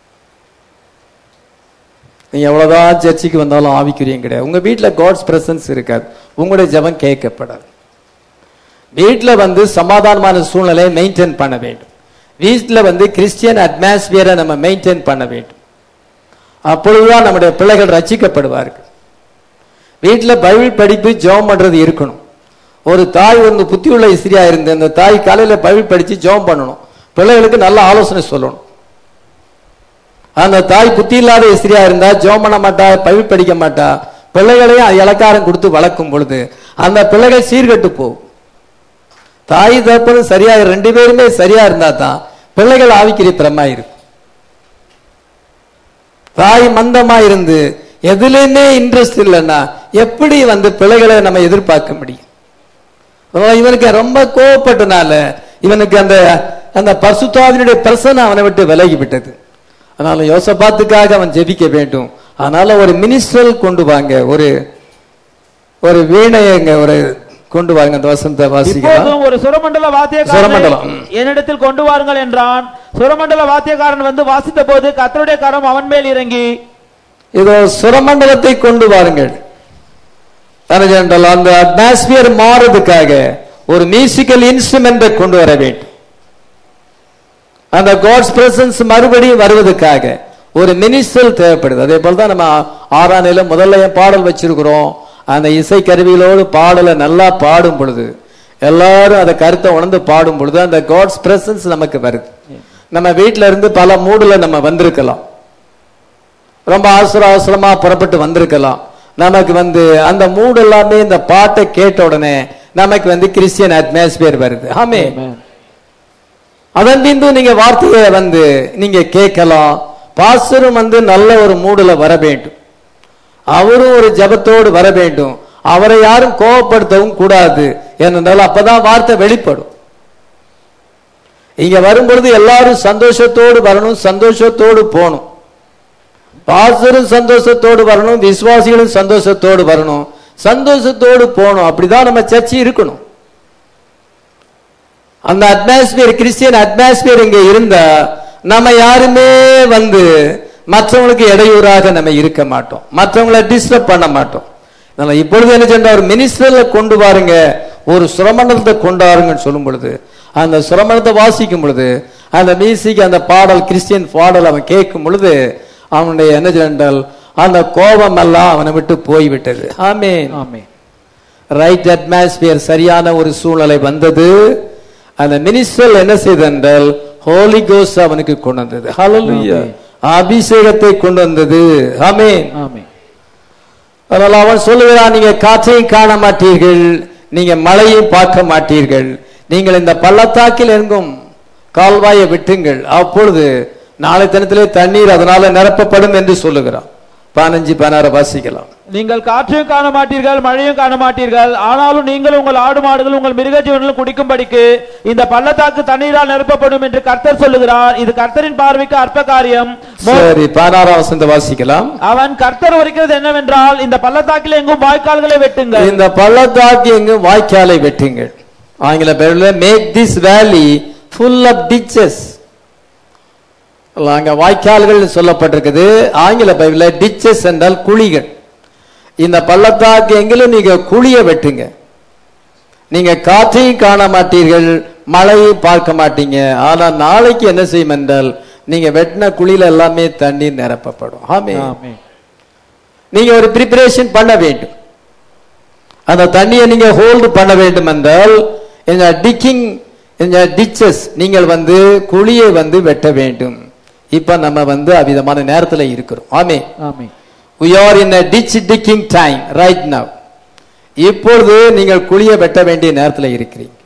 நீங்க எவ்வளவுதான் சர்ச்சுக்கு வந்தாலும் ஆவிக்குரியம் கிடையாது உங்க வீட்ல காட்ஸ் பிரசன்ஸ் இருக்காது உங்களுடைய ஜெபம் கேட்கப்படாது வீட்ல வந்து சமாதானமான சூழ்நிலையை மெயின்டைன் பண்ண வேண்டும் வீட்ல வந்து கிறிஸ்டியன் அட்மாஸ்பியரை நம்ம மெயின்டைன் பண்ண வேண்டும் அப்பொழுதுதான் நம்முடைய பிள்ளைகள் ரட்சிக்கப்படுவார்கள் வீட்ல பைபிள் படிப்பு ஜெபம் பண்றது இருக்கணும் ஒரு தாய் வந்து புத்தியுள்ள இஸ்திரியா இருந்து அந்த தாய் காலையில பைபிள் படிச்சு ஜெபம் பண்ணணும் பிள்ளைகளுக்கு நல்ல ஆலோசனை சொல்லணும் அந்த தாய் புத்தி இல்லாத இஸ்திரியா இருந்தா ஜெபம் பண்ண மாட்டா பைபிள் படிக்க மாட்டா பிள்ளைகளையும் இலக்காரம் கொடுத்து வளர்க்கும் பொழுது அந்த பிள்ளைகள் சீர்கெட்டு போகும் தாய் தகப்பனும் சரியா ரெண்டு பேருமே சரியா இருந்தா தான் பிள்ளைகள் ஆவிக்கிரிப்பரமா இருக்கும் தாய் மந்தமா இருந்து எதுலையுமே இன்ட்ரெஸ்ட் இல்லைன்னா எப்படி வந்து பிள்ளைகளை நம்ம எதிர்பார்க்க முடியும் அதான் இவனுக்கு ரொம்ப கோவப்பட்டனால இவனுக்கு அந்த அந்த பசுத்தாவினுடைய பிரசனை அவனை விட்டு விலகி விட்டது அதனால யோசபாத்துக்காக அவன் ஜெபிக்க வேண்டும் அதனால ஒரு மினிஸ்ட்ரல் கொண்டு வாங்க ஒரு ஒரு வீணையங்க ஒரு கொண்டு வாங்க அந்த வசந்த வாசிக்கலாம் இப்போதும் ஒரு சுரமண்டல வாத்தியக்காரனை சுரமண்டலம், ம். என்னிடத்தில் கொண்டு வாருங்கள் என்றான் சுரமண்டல வாத்தியக்காரன் வந்து வாசித்த போது கர்த்தருடைய கரம் அவன் மேல் இறங்கி இதோ சுரமண்டலத்தை கொண்டு வாருங்கள் என்றால் அந்த அட்மாஸ்பியர் மாறுறதுக்காக ஒரு மியூசிக்கல் இன்ஸ்ட்ருமெண்ட்டை கொண்டு வர வேண்டும் அந்த காட்ஸ் பிரசன்ஸ் மறுபடியும் வருவதற்காக ஒரு மினிஸ்டல் தேவைப்படுது அதே போல தான் நம்ம ஆறாம் நிலை முதல்ல ஏன் பாடல் வச்சிருக்கிறோம் அந்த இசை கருவிகளோடு பாடலை நல்லா பாடும் பொழுது எல்லாரும் அந்த கருத்தை உணர்ந்து பாடும் பொழுது அந்த காட்ஸ் பிரசன்ஸ் நமக்கு வருது நம்ம வீட்ல இருந்து பல மூடுல நம்ம வந்திருக்கலாம் ரொம்ப அவசர அவசரமா புறப்பட்டு வந்திருக்கலாம் நமக்கு வந்து அந்த மூடு எல்லாமே இந்த பாட்டை கேட்ட உடனே நமக்கு வந்து கிறிஸ்டியன் அட்மாஸ்பியர் வருது ஆமே அதன் பின்பு நீங்க வார்த்தையை வந்து நீங்க கேட்கலாம் பாஸ்டரும் வந்து நல்ல ஒரு மூடுல வர வேண்டும் அவரும் ஒரு ஜெபத்தோடு வர வேண்டும் அவரை யாரும் கோபப்படுத்தவும் கூடாது ஏனென்றால் அப்பதான் வார்த்தை வெளிப்படும் இங்க வரும்பொழுது எல்லாரும் சந்தோஷத்தோடு வரணும் சந்தோஷத்தோடு போகணும் பாசரும் சந்தோஷத்தோடு வரணும் விசுவாசிகளும் சந்தோஷத்தோடு வரணும் சந்தோஷத்தோடு போகணும் அப்படிதான் நம்ம சர்ச்சை இருக்கணும் அந்த அட்மாஸ்பியர் கிறிஸ்டியன் அட்மாஸ்பியர் இங்க இருந்தா நம்ம யாருமே வந்து மற்றவங்களுக்கு இடையூறாக நம்ம இருக்க மாட்டோம் மற்றவங்களை டிஸ்டர்ப் பண்ண மாட்டோம் அதனால இப்பொழுது என்ன சென்ற ஒரு மினிஸ்டர்ல கொண்டு வாருங்க ஒரு சுரமண்டலத்தை கொண்டு வாருங்கன்னு சொல்லும் பொழுது அந்த சுரமண்டலத்தை வாசிக்கும் பொழுது அந்த மியூசிக் அந்த பாடல் கிறிஸ்டியன் பாடல் அவன் கேட்கும் பொழுது அவனுடைய என்ன சென்றால் அந்த கோபம் எல்லாம் அவனை விட்டு போய்விட்டது ஆமென் ஆமே ரைட் அட்மாஸ்பியர் சரியான ஒரு சூழ்நிலை வந்தது அந்த மினிஸ்டர் என்ன செய்தென்றால் ஹோலி கோஸ் அவனுக்கு கொண்டு வந்தது ஹalleluya அபிஷேகத்தை கொண்டு வந்தது ஆமென் ஆமே அதனால அவன் சொல்லுகிறான் நீங்க காற்றையும் காண மாட்டீர்கள் நீங்க மழையும் பார்க்க மாட்டீர்கள் நீங்கள் இந்த பள்ளத்தாக்கில் எங்கும் கால்வாயை விட்டுங்கள் அப்பொழுது நாளை தினத்திலே தண்ணீர் அதனால நிரப்பப்படும் என்று சொல்லுகிறான் பதினஞ்சு பதினாறு வாசிக்கலாம் நீங்கள் காற்றையும் காண மாட்டீர்கள் மழையும் காண மாட்டீர்கள் ஆனாலும் நீங்கள் உங்கள் ஆடு மாடுகள் உங்கள் மிருக ஜீவன்களும் குடிக்கும்படிக்கு இந்த பள்ளத்தாக்கு தண்ணீரால் நிரப்பப்படும் என்று கர்த்தர் சொல்லுகிறார் இது கர்த்தரின் பார்வைக்கு அற்ப காரியம் மோ- சரி பதினாறாம் வசந்த வாசிக்கலாம் அவன் கர்த்தர் உரைக்கிறது என்னவென்றால் இந்த பள்ளத்தாக்கில் எங்கும் வாய்க்கால்களை வெட்டுங்கள் இந்த பள்ளத்தாக்கு எங்கும் வாய்க்காலை வெட்டுங்கள் ஆங்கில பேரில் make this valley full of ditches அங்க வாய்க்கால்கள் சொல்லப்பட்டிருக்குது ஆங்கில பைபிள்ல டிச்சஸ் என்றால் குழிகள் இந்த பள்ளத்தாக்கு எங்கிலும் நீங்க குழிய வெட்டுங்க நீங்க காற்றையும் காண மாட்டீர்கள் மழையும் பார்க்க மாட்டீங்க ஆனா நாளைக்கு என்ன செய்யும் என்றால் நீங்க வெட்டின குழியில எல்லாமே தண்ணீர் நிரப்பப்படும் ஆமே ஆமென். நீங்க ஒரு ப்ரிப்பரேஷன் பண்ண வேண்டும் அந்த தண்ணியை நீங்க ஹோல்டு பண்ண வேண்டும் என்றால் இந்த டிக்கிங் இந்த டிச்சஸ் நீங்கள் வந்து குழியை வந்து வெட்ட வேண்டும் இப்ப நம்ம வந்து அவ்விதமான நேரத்துல இருக்கிறோம் ஆமே ஆமென். we are in a ditch digging time right now இப்பொழுது நீங்கள் குழியை வெட்ட வேண்டிய நேரத்துல இருக்கிறீங்க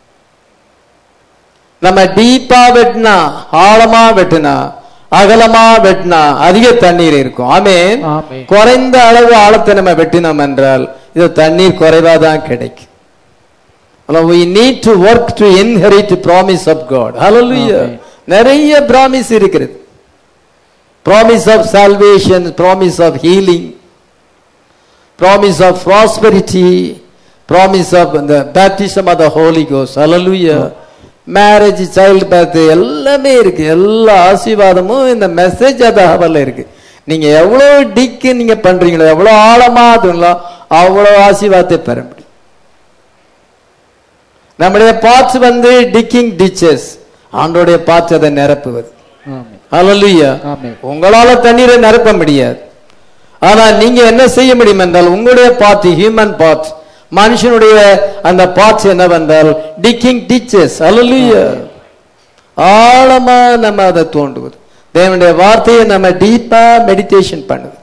நம்ம டீப்பா வெட்டினா ஆழமா வெட்டினா அகலமா வெட்டினா அதிக தண்ணீர் இருக்கும் ஆமென் ஆமென். குறைந்த அளவு ஆழத்தை நம்ம வெட்டினோம் என்றால் இது தண்ணீர் குறைவா தான் கிடைக்கும் we need to work to inherit promise of god hallelujah ஆமென். நிறைய promise இருக்கிறது promise of salvation promise of healing promise of prosperity promise of the baptism of the holy ghost hallelujah marriage child birth எல்லாமே இருக்கு எல்லா ஆசீர்வாதமும் இந்த மெசேஜ் அது இருக்கு நீங்க எவ்வளவு டிக்கு நீங்க பண்றீங்களோ எவ்வளவு ஆழமா அதுங்களோ அவ்வளவு ஆசீர்வாதத்தை பெற முடியும் நம்முடைய பார்ட்ஸ் வந்து டிக்கிங் டிச்சஸ் ஆண்டோடைய பார்ட்ஸ் அதை நிரப்புவது ஆமென். ஹalleluya ஆமென். உங்களால தண்ணீரை நிரப்ப முடியாது ஆனா நீங்க என்ன செய்ய முடியும் என்றால் உங்களுடைய பார்ட் ஹியூமன் பார்ட் மனுஷனுடைய அந்த பார்ட்ஸ் என்னவென்றால் டிக்கிங் டிச்சஸ் ஹalleluya ஆழமா நம்ம அதை தோண்டுவது தேவனுடைய வார்த்தையை நம்ம டீப்பா மெடிடேஷன் பண்ணுவது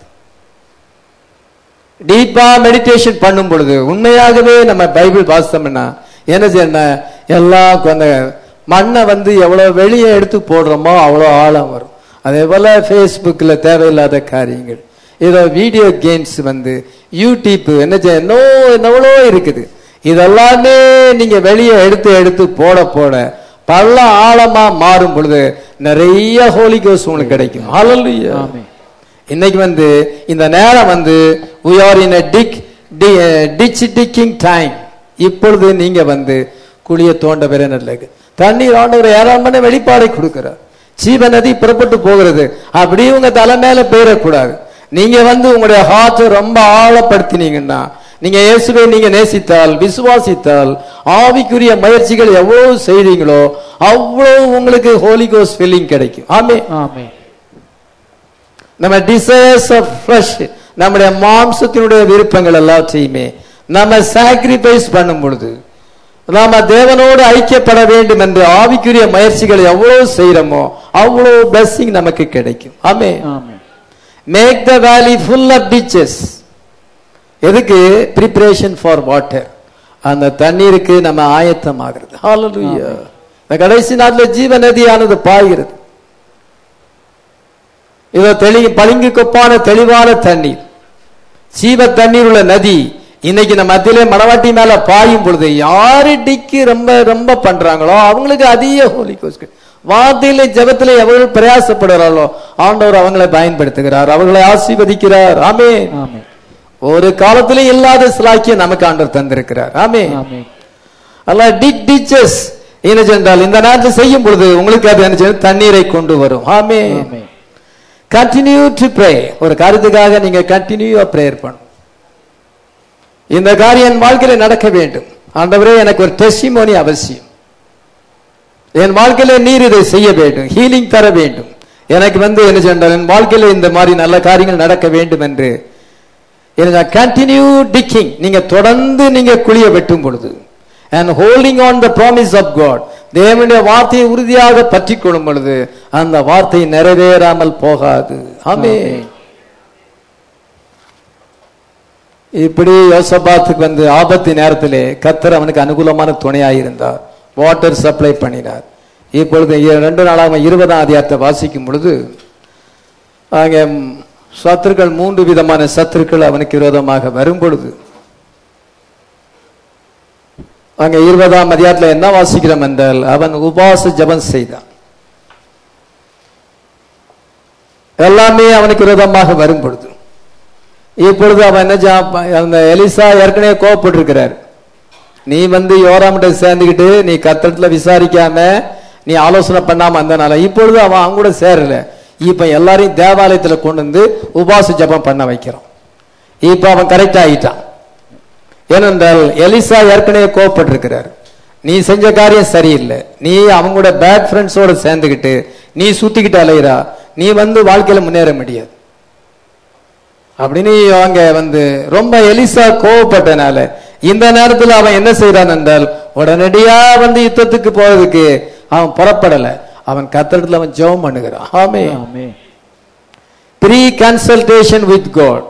டீப்பா மெடிடேஷன் பண்ணும் பொழுது உண்மையாகவே நம்ம பைபிள் வாசித்தோம்னா என்ன செய்யணும் எல்லாம் அந்த மண்ணை வந்து எவ்வளவு வெளியே எடுத்து போடுறோமோ அவ்வளோ ஆழம் வரும் அதே போல ஃபேஸ்புக்கில் தேவையில்லாத காரியங்கள் ஏதோ வீடியோ கேம்ஸ் வந்து யூடியூப் என்ன செய்ய என்னோ எவ்வளோ இருக்குது இதெல்லாமே நீங்க வெளியே எடுத்து எடுத்து போட போட பல ஆழமா மாறும் பொழுது நிறைய ஹோலி கோஸ் உங்களுக்கு கிடைக்கும் ஹalleluya ஆமென். இன்னைக்கு வந்து இந்த நேரம் வந்து we are in a dig ditch digging time இப்பொழுது நீங்க வந்து குழிய தோண்ட பெற நல்லது தண்ணீர் ஆண்டவர் ஏராளமான வெளிப்பாடை கொடுக்கிறார் ஜீவ நதி புறப்பட்டு போகிறது அப்படி உங்க தலை மேல போயிடக்கூடாது நீங்க வந்து உங்களுடைய ஹார்ட்டை ரொம்ப ஆழப்படுத்தினீங்கன்னா நீங்க இயேசுவை நீங்க நேசித்தால் விசுவாசித்தால் ஆவிக்குரிய முயற்சிகள் எவ்வளவு செய்றீங்களோ அவ்வளவு உங்களுக்கு ஹோலி கோஸ் ஃபீலிங் கிடைக்கும் ஆமே ஆமென். நம்ம டிசைர்ஸ் ஆஃப் ஃப்ளஷ் நம்முடைய மாம்சத்தினுடைய விருப்பங்கள் எல்லாத்தையுமே நம்ம சாக்ரிஃபைஸ் பண்ணும் பொழுது நாம தேவனோடு ஐக்கியப்பட வேண்டும் என்று ஆவிக்குரிய முயற்சிகள் எவ்வளவு செய்யறோமோ அவ்வளவு blessing நமக்கு கிடைக்கும் ஆமே ஆமென். Make the valley full of ditches எதுக்கு ப்ரிப்பரேஷன் ஃபார் வாட்டர் அந்த தண்ணீருக்கு நம்ம ஆயத்தமாகிறது ஹalleluya இந்த கடைசி நாட்டில் ஜீவ நதியானது பாய்கிறது இதோ தெளி பளிங்கு கொப்பான தெளிவான தண்ணீர் ஜீவ தண்ணீர் உள்ள நதி இன்னைக்கு நம்ம மத்தியிலே மணவாட்டி மேல பாயும் பொழுது யாரு டிக்கு ரொம்ப ரொம்ப பண்றாங்களோ அவங்களுக்கு அதிக ஹோலி கோஸ்ட் வார்த்தையில ஜெபத்திலே எவர்கள் பிரயாசப்படுறாங்களோ ஆண்டவர் அவங்களை பயன்படுத்துகிறார் அவர்களை ஆசீர்வதிக்கிறார் ஆமே ஆமென். ஒரு காலத்திலே இல்லாத சிலாக்கியம் நமக்கு ஆண்டவர் தந்திருக்கிறார் ஆமே ஆமென். அல்ல டிக் டிச்சஸ் என்ன சென்றால் இந்த நேரத்தில் செய்யும் பொழுது உங்களுக்கு அது என்ன செய்யும்? தண்ணீரை கொண்டு வரும் ஆமே ஆமென். கண்டினியூ டு ப்ரே ஒரு காரியத்துக்காக நீங்க கண்டினியூவா பிரேயர் பண்ணும் இந்த காரியம் என் வாழ்க்கையில நடக்க வேண்டும் ஆண்டவரே எனக்கு ஒரு டெஸ்டிமோனி அவசியம் என் வாழ்க்கையில நீர் இதை செய்ய வேண்டும் ஹீலிங் தர வேண்டும் எனக்கு வந்து என்ன சொன்னால் என் வாழ்க்கையில இந்த மாதிரி நல்ல காரியங்கள் நடக்க வேண்டும் என்று கண்டினியூ டிக்கிங் நீங்க தொடர்ந்து நீங்க குழிய வெட்டும் பொழுது and holding on the promise of God தேவனுடைய வார்த்தையை உறுதியாக பற்றி கொள்ளும் பொழுது அந்த வார்த்தை நிறைவேறாமல் போகாது ஆமே இப்படி யோசபாத்துக்கு வந்து ஆபத்து நேரத்திலே கத்தர் அவனுக்கு அனுகூலமான துணையாக இருந்தார் வாட்டர் சப்ளை பண்ணினார் இப்பொழுது இ- ரெண்டு நாளாக இருபதாம் அதிகாரத்தை வாசிக்கும் பொழுது அங்கே ம், சத்துருக்கள் மூன்று விதமான சத்துருக்கள் அவனுக்கு விரோதமாக வரும் பொழுது அங்க இருபதாம் அதிகாரத்தில் என்ன வாசிக்கிறோம் என்றால் அவன் உபாச ஜெபம் செய்தான் எல்லாமே அவனுக்கு விரோதமாக வரும் பொழுது இப்பொழுது அவன் என்ன ஜா- அந்த எலிசா ஏற்கனவே கோவப்பட்டிருக்கிறார் நீ வந்து யோராமிட்ட சேர்ந்துக்கிட்டு நீ கத்தடத்துல விசாரிக்காம நீ ஆலோசனை பண்ணாம வந்தனால இப்பொழுது அவன் அவங்க கூட சேரல இப்ப எல்லாரையும் தேவாலயத்துல கொண்டு வந்து உபாச ஜெபம் பண்ண வைக்கிறான் இப்ப அவன் கரெக்ட் ஆகிட்டான் ஏனென்றால் எலிசா ஏற்கனவே கோவப்பட்டிருக்கிறார் நீ செஞ்ச காரியம் சரியில்லை நீ அவங்க கூட பேட் ஃப்ரெண்ட்ஸோட சேர்ந்துக்கிட்டு நீ சுத்திக்கிட்டு அலையிறா நீ வந்து வாழ்க்கையில முன்னேற முடியாது அப்படின்னு அவங்க வந்து ரொம்ப எலிசா கோவப்பட்டனால இந்த நேரத்தில் அவன் என்ன செய்யறான் என்றால் உடனடியா வந்து யுத்தத்துக்கு போறதுக்கு அவன் புறப்படல அவன் கத்தடத்துல அவன் ஜெபம் பண்ணுகிறான் ஆமே ஆமென். ப்ரீ கன்சல்டேஷன் வித் காட்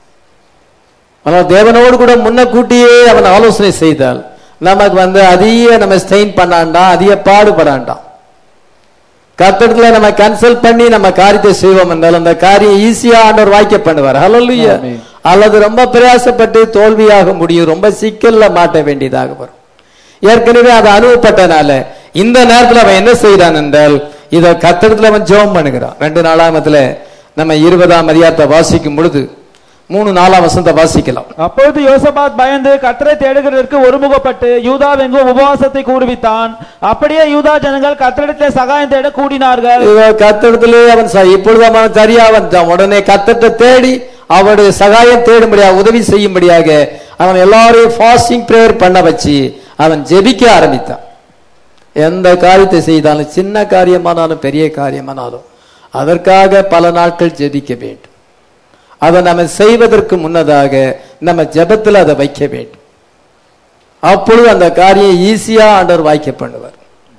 ஆனால் தேவனோடு கூட முன்ன கூட்டியே அவன் ஆலோசனை செய்தால் நமக்கு வந்து அதிக நம்ம ஸ்டெயின் பண்ணாண்டாம் அதிக பாடுபடாண்டாம் கத்தடத்துல நம்ம கன்சல்ட் பண்ணி நம்ம காரியத்தை செய்வோம் என்றால் அந்த காரியம் ஈஸியா ஆண்டவர் வாய்க்க பண்ணுவார் ஹalleluya ஆமென். அல்லது ரொம்ப பிரயாசப்பட்டு தோல்வியாக முடியும் ரொம்ப சிக்கல்ல மாட்ட வேண்டியதாக வரும் ஏற்கனவே அதை அனுபவப்பட்டனால இந்த நேரத்துல அவன் என்ன செய்யறான் என்றால் இத கத்தடத்துல அவன் ஜெபம் பண்ணுகிறான் ரெண்டு நாலாமத்துல நம்ம இருபதாம் அதிகாரத்தை வாசிக்கும் பொழுது மூணு நாலாம் வசனத்தை வாசிக்கலாம் அப்பொழுது யோசபாத் பயந்து கத்தரை தேடுகிறதற்கு ஒருமுகப்பட்டு யூதாவெங்கும் உபவாசத்தை கூடுவித்தான் அப்படியே யூதா ஜனங்கள் கத்தரிடத்திலே சகாயம் தேட கூடினார்கள் கத்தடத்திலே அவன் ச- இப்பொழுது அவன் சரியா வந்தான் உடனே கத்தத்தை தேடி அவருடைய சகாயம் தேடும்படியாக உதவி செய்யும்படியாக அவன் எல்லாரையும் ஃபாஸ்டிங் பிரேயர் பண்ண வச்சு அவன் ஜெபிக்க ஆரம்பித்தான் எந்த காரியத்தை செய்தாலும் சின்ன காரியமானாலும் பெரிய காரியமானாலும் அதற்காக பல நாட்கள் ஜெபிக்க வேண்டும் அதை நம்ம செய்வதற்கு முன்னதாக நம்ம ஜெபத்தில் அதை வைக்க வேண்டும் அப்பொழுது அந்த காரியம் ஈஸியா ஆண்டவர் வாய்க்க பண்ணுவார்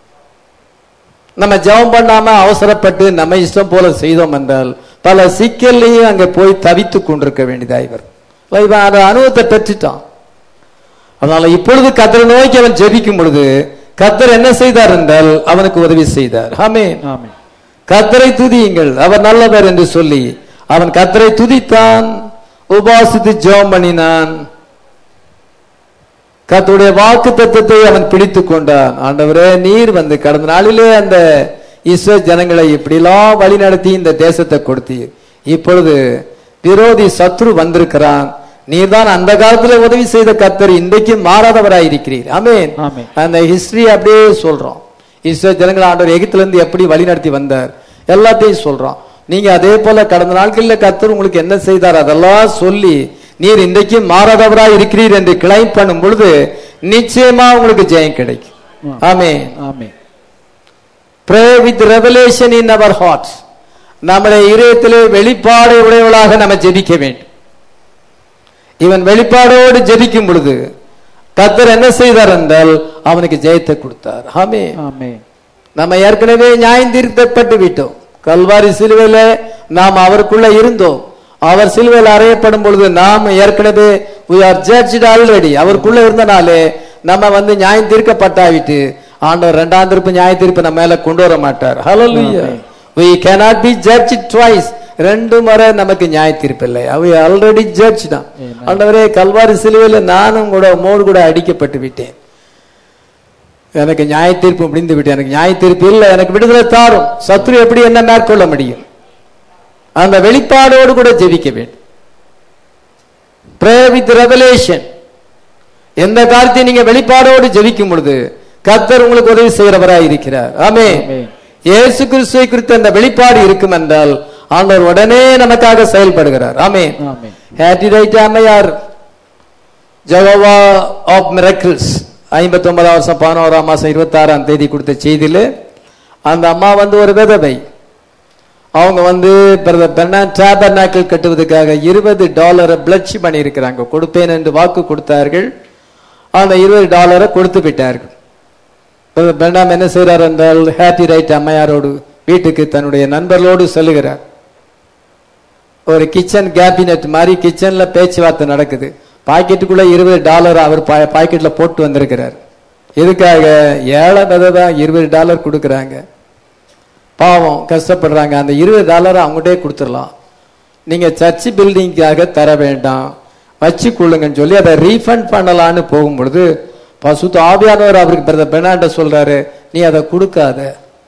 நம்ம ஜெபம் பண்ணாம அவசரப்பட்டு நம்ம இஷ்டம் போல செய்தோம் என்றால் பல சிக்கல்லையும் அங்க போய் தவித்து கொண்டிருக்க வேண்டியதாய் வரும் இவன் அந்த அனுபவத்தை பெற்றுட்டான் அதனால இப்பொழுது கத்தரை நோக்கி அவன் ஜெபிக்கும் பொழுது கத்தர் என்ன செய்தார் என்றால் அவனுக்கு உதவி செய்தார் ஆமென் ஆமென். கத்தரை துதியுங்கள் அவர் நல்லவர் என்று சொல்லி அவன் கத்தரை துதித்தான் உபாசித்து ஜெபம் பண்ணினான் கர்த்தருடைய வாக்கு தத்துவத்தை அவன் பிடித்து கொண்டான் ஆண்டவரே நீர் வந்து கடந்த நாளிலே அந்த இஸ்ரேல் ஜனங்களை இப்படிலாம் வழி நடத்தி இந்த தேசத்தை கொடுத்தீர் இப்பொழுது விரோதி சத்ரு வந்திருக்கிறான் நீர்தான் அந்த காலத்துல உதவி செய்த கர்த்தர் இன்றைக்கு மாறாதவராய் இருக்கிறீர் ஆமென் ஆமென். அந்த ஹிஸ்டரி அப்படியே சொல்றோம் இஸ்ரேல் ஜனங்கள் ஆண்டவர் எகிப்துல இருந்து எப்படி வழி நடத்தி வந்தார் எல்லாத்தையும் சொல்றோம் நீங்க அதே போல கடந்த நாட்களில் கர்த்தர் உங்களுக்கு என்ன செய்தார் அதெல்லாம் சொல்லி நீர் இன்றைக்கு மாறாதவராய் இருக்கிறீர் என்று கிளைம் பண்ணும் பொழுது நிச்சயமா உங்களுக்கு ஜெயம் கிடைக்கும் ஆமென் ஆமென். pray with revelation in our hearts நம்முடைய இதயத்திலே வெளிப்பாடு உடையவளாக நம்ம ஜெபிக்க வேண்டும் இவன் வெளிப்பாடோடு ஜெபிக்கும் பொழுது கத்தர் என்ன செய்தார் என்றால் அவனுக்கு ஜெயத்தை கொடுத்தார் ஆமே ஆமென். நம்ம ஏற்கனவே நியாயந்தீர்க்கப்பட்டு விட்டோம் கல்வாரி சிலுவையில நாம் அவருக்குள்ள இருந்தோம் அவர் சிலுவையில் அறையப்படும் பொழுது நாம் ஏற்கனவே we are judged already அவருக்குள்ள இருந்தனாலே நம்ம வந்து நியாயம் தீர்க்கப்பட்டாவிட்டு ஆண்டவர் இரண்டாம் திருப்பு நியாய தீர்ப்பு நம்ம மேல கொண்டு வர மாட்டார் hallelujah we cannot be judged twice ரெண்டு முறை நமக்கு நியாய தீர்ப்பு இல்லை அவை ஆல்ரெடி ஜட்ஜ் தான் Amen. ஆண்டவரே கல்வாரி சிலுவையில நானும் கூட மோடு கூட அடிக்கப்பட்டு விட்டேன் எனக்கு நியாய தீர்ப்பு முடிந்து விட்டு எனக்கு நியாய தீர்ப்பு இல்லை எனக்கு விடுதலை தாரும் சத்ரு எப்படி என்ன மேற்கொள்ள முடியும் அந்த வெளிப்பாடோடு கூட ஜெபிக்க வேண்டும் Pray with revelation எந்த காரியத்தை நீங்க வெளிப்பாடோடு ஜெபிக்கும் பொழுது கர்த்தர் உங்களுக்கு உதவி செய்கிறவராய் இருக்கிறார் ஆமே ஆமென். இயேசு கிறிஸ்துவை குறித்த அந்த வெளிப்பாடு இருக்கும் என்றால் ஆண்டவர் உடனே நமக்காக செயல்படுகிறார் ஆமே ஆமென். ஹேட்டி ரைட் அம்மையார் ஜகோவா ஆஃப் மிரக்கிள்ஸ் ஐம்பத்தி ஒன்பதாம் வருஷம் பதினோராம் மாசம் இருபத்தி ஆறாம் தேதி கொடுத்த செய்தியில அந்த அம்மா வந்து ஒரு விதவை அவங்க வந்து டேபர்னாக்கிள் கட்டுவதற்காக இருபது டாலரை பிளட்சி பண்ணியிருக்கிறாங்க கொடுப்பேன் என்று வாக்கு கொடுத்தார்கள் அந்த இருபது டாலரை கொடுத்து விட்டார்கள் பெண்ணாம் என்ன செய்கிறார் என்றால் ஹேப்பி ரைட் அம்மையாரோடு வீட்டுக்கு தன்னுடைய நண்பர்களோடு செல்லுகிறார் ஒரு கிச்சன் கேபினெட் மாதிரி கிச்சன்ல பேச்சுவார்த்தை நடக்குது பாக்கெட்டுக்குள்ள இருபது டாலர் அவர் பாக்கெட்ல போட்டு வந்திருக்கிறார் இதுக்காக ஏழை விதை தான் இருபது டாலர் கொடுக்குறாங்க பாவம் கஷ்டப்படுறாங்க அந்த இருபது டாலரை அவங்ககிட்டே கொடுத்துடலாம் நீங்க சர்ச் பில்டிங்காக தர வேண்டாம் வச்சு கொள்ளுங்கன்னு சொல்லி அதை ரீஃபண்ட் பண்ணலான்னு போகும்பொழுது பசுத்த ஆவியானவர் அவருக்கு பிரதர் பெர்னாண்ட சொல்றாரு நீ அதை கொடுக்காத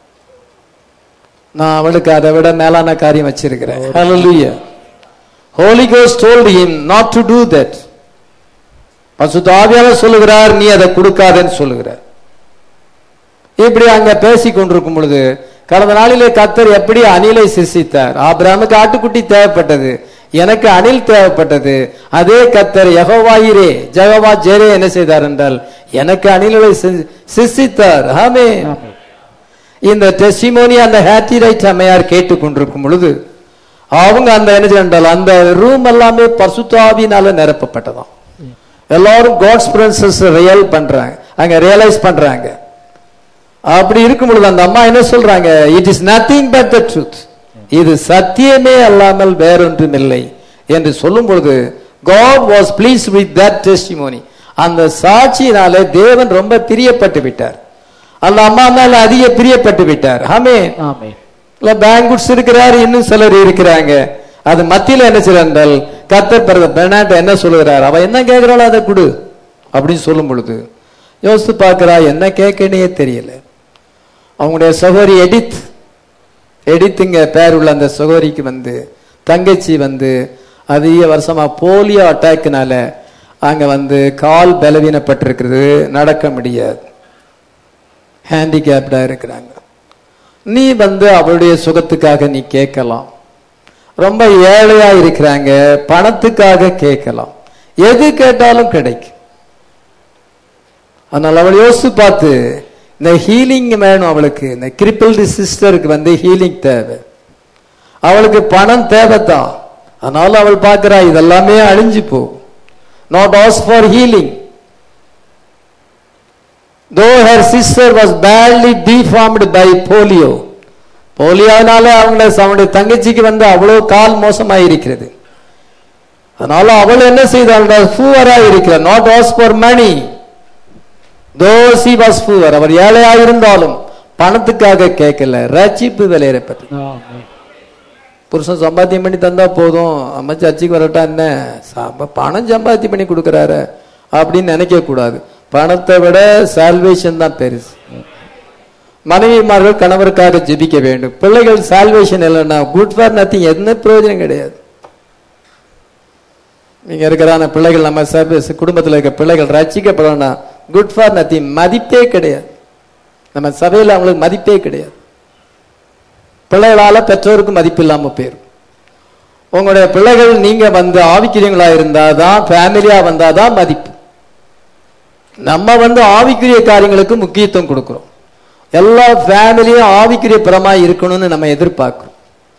நான் அவளுக்கு அதை விட மேலான காரியம் வச்சிருக்கிறேன் Hallelujah. Holy Ghost told him not to do that. பசுத்த ஆவியானவர் சொல்லுகிறார் நீ அதை கொடுக்காதன்னு சொல்லுகிறார் இப்படி அங்க பேசி கொண்டிருக்கும் பொழுது கடந்த நாளிலே கத்தர் எப்படி அணிலை சிருஷ்டித்தார் ஆபிரகாமுக்கு ஆட்டுக்குட்டி தேவைப்பட்டது எனக்கு அணில் தேவைப்பட்டது அதே கத்தர் யெகோவாயிரே ஜெகவா ஜெரே என்ன செய்தார் என்றால் எனக்கு அணில்களை சி- சிருஷ்டித்தார் ஆமே இந்த டெஸ்டிமோனி அந்த ஹேட்டி ரைட் அம்மையார் கேட்டுக்கொண்டிருக்கும் பொழுது அவங்க அந்த என்ன செய்தால் அந்த ரூம் எல்லாமே பசுத்தாவினால நிரப்பப்பட்டதாம் எல்லாரும் காட்ஸ் பிரின்சஸ் ரியல் பண்றாங்க அங்க ரியலைஸ் பண்றாங்க அப்படி இருக்கும் பொழுது அந்த அம்மா என்ன சொல்றாங்க it is nothing but the truth இது சத்தியமே அல்லாமல் வேறொன்றும் இல்லை என்று சொல்லும் பொழுது God was please with that testimony அந்த சாட்சியினாலே தேவன் ரொம்ப பிரியப்பட்டு விட்டார் அந்த அம்மா மேல அதிக பிரியப்பட்டு விட்டார் ஆமே ஆமென் இல்ல பேங்குட்ஸ் இருக்கிறார் இன்னும் சிலர் இருக்கிறாங்க அது மத்தியில என்ன செய்யறால் கத்தர் பிறகு பெர்னாட் என்ன சொல்லுகிறார் அவ என்ன கேட்கிறாளோ அதை கொடு அப்படின்னு சொல்லும் பொழுது யோசித்து பார்க்கிறா என்ன கேட்கனே தெரியல அவங்களுடைய சகோதரி எடித் எடித்துங்க பேர் உள்ள அந்த சகோதரிக்கு வந்து தங்கச்சி வந்து அதிக வருஷமா போலியோ அட்டாக்னால அங்க வந்து கால் பலவீனப்பட்டிருக்கிறது நடக்க முடியாது ஹேண்டிகேப்டா இருக்கிறாங்க நீ வந்து அவளுடைய சுகத்துக்காக நீ கேட்கலாம் ரொம்ப ஏழையா இருக்கிறாங்க பணத்துக்காக கேட்கலாம் எது கேட்டாலும் கிடைக்கும் அதனால அவள் யோசிச்சு பார்த்து இந்த ஹீலிங் வேணும் அவளுக்கு இந்த கிரிப்பிள்டு சிஸ்டருக்கு வந்து ஹீலிங் தேவை அவளுக்கு பணம் தேவைதான் அதனால அவள் பார்க்கிறா இதெல்லாமே அழிஞ்சு போகும் not as far healing though her sister was badly deformed by polio போலியோனால அவங்கள அவனுடைய தங்கச்சிக்கு வந்து அவ்வளவு கால் மோசமாக இருக்கிறது அதனால அவள் என்ன செய்தாள் பூவரா இருக்கிறார் நாட் வாஸ் ஃபார் மணி தோ சி வாஸ் பூவர் அவர் ஏழையா இருந்தாலும் பணத்துக்காக கேட்கல ரட்சிப்பு விலையிறப்பட்டது ஆமென் புருஷன் சம்பாத்தியம் பண்ணி தந்தா போதும் அம்மா சர்ச்சைக்கு வரட்டா என்ன சம்ப- பணம் சம்பாத்தியம் பண்ணி கொடுக்கறாரு அப்படின்னு நினைக்க கூடாது பணத்தை விட சால்வேஷன் தான் பெருசு மனைவிமார்கள் கணவருக்காக ஜெபிக்க வேண்டும் பிள்ளைகள் சால்வேஷன் இல்லைன்னா குட் ஃபார் நத்திங் எந்த பிரயோஜனம் கிடையாது நீங்க இருக்கிற அந்த பிள்ளைகள் நம்ம சர்வீஸ் குடும்பத்தில் இருக்க பிள்ளைகள் ரசிக்கப்படணும்னா குட் ஃபார் நத்திங் மதிப்பே கிடையாது நம்ம சபையில் அவங்களுக்கு மதிப்பே கிடையாது பிள்ளைகளால பெற்றோருக்கு மதிப்பு இல்லாம போயிரும் உங்களுடைய பிள்ளைகள் நீங்க வந்து ஆவிக்குரியங்களா இருந்தாதான் ஃபேமிலியா வந்தாதான் மதிப்பு நம்ம வந்து ஆவிக்குரிய காரியங்களுக்கு முக்கியத்துவம் கொடுக்கிறோம் எல்லா ஃபேமிலியும் ஆவிக்குரிய பரமா இருக்கணும்னு நம்ம எதிர்பார்க்கிறோம்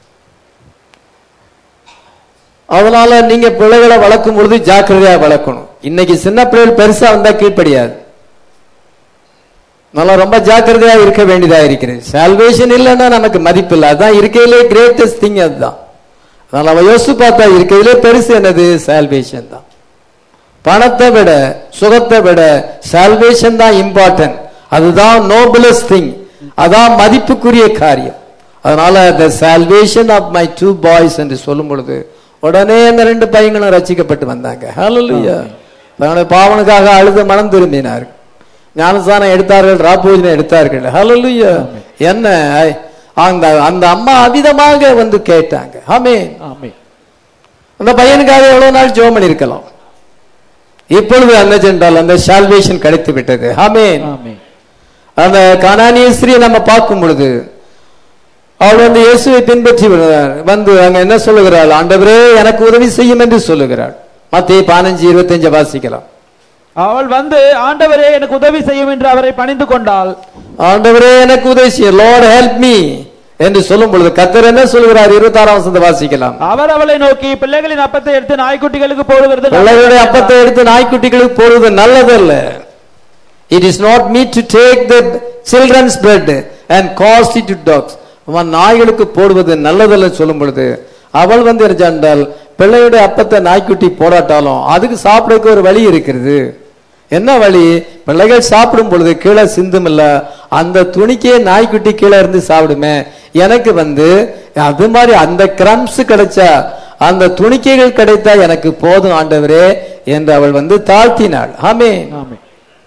அதனால நீங்க பிள்ளைகளை வளர்க்கும் பொழுது ஜாக்கிரதையா வளர்க்கணும் இன்னைக்கு சின்ன பிள்ளைகள் பெருசா வந்தா கீழ்ப்படியாது நல்லா ரொம்ப ஜாக்கிரதையா இருக்க வேண்டியதா இருக்கிறது சால்வேஷன் இல்லைன்னா நமக்கு மதிப்பு இல்லை அதான் இருக்கையிலே கிரேட்டஸ்ட் திங் அதுதான் அதனால அவ யோசிச்சு பார்த்தா இருக்கையிலே பெருசு என்னது சால்வேஷன் தான் பணத்தை விட சுகத்தை விட சால்வேஷன் தான் இம்பார்ட்டன்ட் அதுதான் நோபலஸ்ட் திங் அதான் மதிப்புக்குரிய காரியம் அதனால the salvation of my two boys என்று சொல்லும் பொழுது உடனே அந்த ரெண்டு பையங்களும் ரசிக்கப்பட்டு வந்தாங்க ஹalleluya தன்னுடைய பாவனுக்காக அழுது மனம் திரும்பினார்கள் ஞானஸ்தானம் எடுத்தார்கள் ராப்பூஜனை எடுத்தார்கள் ஹalleluya என்ன ஐ, அந்த அந்த அம்மா அவிதமாக வந்து கேட்டாங்க ஆமென் ஆமென் அந்த பையனுக்காக எவ்வளவு நாள் ஜெபம் பண்ணிருக்கலாம் இப்பொழுது என்ன சென்றால் அந்த சால்வேஷன் கிடைத்து விட்டது ஆமென் ஆமென் அந்த கானானிய ஸ்திரியை நம்ம பார்க்கும் பொழுது அவள் வந்து இயேசுவை பின்பற்றி வருகிறார். வந்து அங்க என்ன சொல்லுகிறாள் ஆண்டவரே எனக்கு உதவி செய்யும் என்று சொல்லுகிறாள் மத்திய பதினஞ்சு இருபத்தஞ்சு வாசிக்கலாம் அவள் வந்து ஆண்டவரே எனக்கு உதவி செய்யும் என்று அவரை பணிந்து கொண்டாள் ஆண்டவரே எனக்கு உதவி செய்ய லார்ட் ஹெல்ப் மீ என்று சொல்லும் பொழுது கத்தர் என்ன சொல்கிறார் இருபத்தாறாம் வசந்த வாசிக்கலாம் அவர் அவளை நோக்கி பிள்ளைகளின் அப்பத்தை எடுத்து நாய்க்குட்டிகளுக்கு போடுவது பிள்ளைகளுடைய அப்பத்தை எடுத்து நாய்க்குட்டிகளுக்கு போடுவது நல்லதல்ல it is not meet to take the children's bread and cast to dogs அவன் நாய்களுக்கு போடுவது நல்லதல்ல சொல்லும் பொழுது அவள் வந்து இருந்தால் பிள்ளையுடைய அப்பத்தை நாய்க்குட்டி போடாட்டாலும் அதுக்கு சாப்பிடறதுக்கு ஒரு வழி இருக்கிறது என்ன வழி பிள்ளைகள் சாப்பிடும் பொழுது கீழே சிந்தும் இல்ல அந்த துணிக்கே நாய்க்குட்டி கீழே இருந்து சாப்பிடுமே எனக்கு வந்து அது மாதிரி அந்த கிரம்ஸ் கிடைச்சா அந்த துணிக்கைகள் கிடைத்தா எனக்கு போதும் ஆண்டவரே என்று அவள் வந்து தாழ்த்தினாள் ஆமே ஆமென்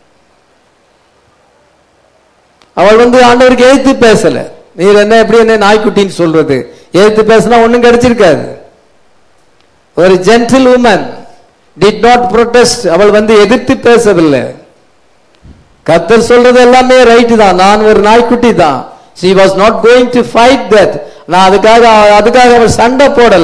அவள் வந்து ஆண்டவருக்கு எழுத்து பேசல நீர் என்ன எப்படி என்ன நாய்க்குட்டின்னு சொல்றது எழுத்து பேசினா ஒண்ணும் கிடைச்சிருக்காது ஒரு gentle woman did not protest அவள் வந்து எதிர்த்து பேசவில்லை கத்தர் சொல்றது எல்லாமே ரைட்டு தான் நான் ஒரு நாய்க்குட்டி தான் she was not going to fight that நான் அதுக்காக அதுக்காக அவள் சண்டை போடல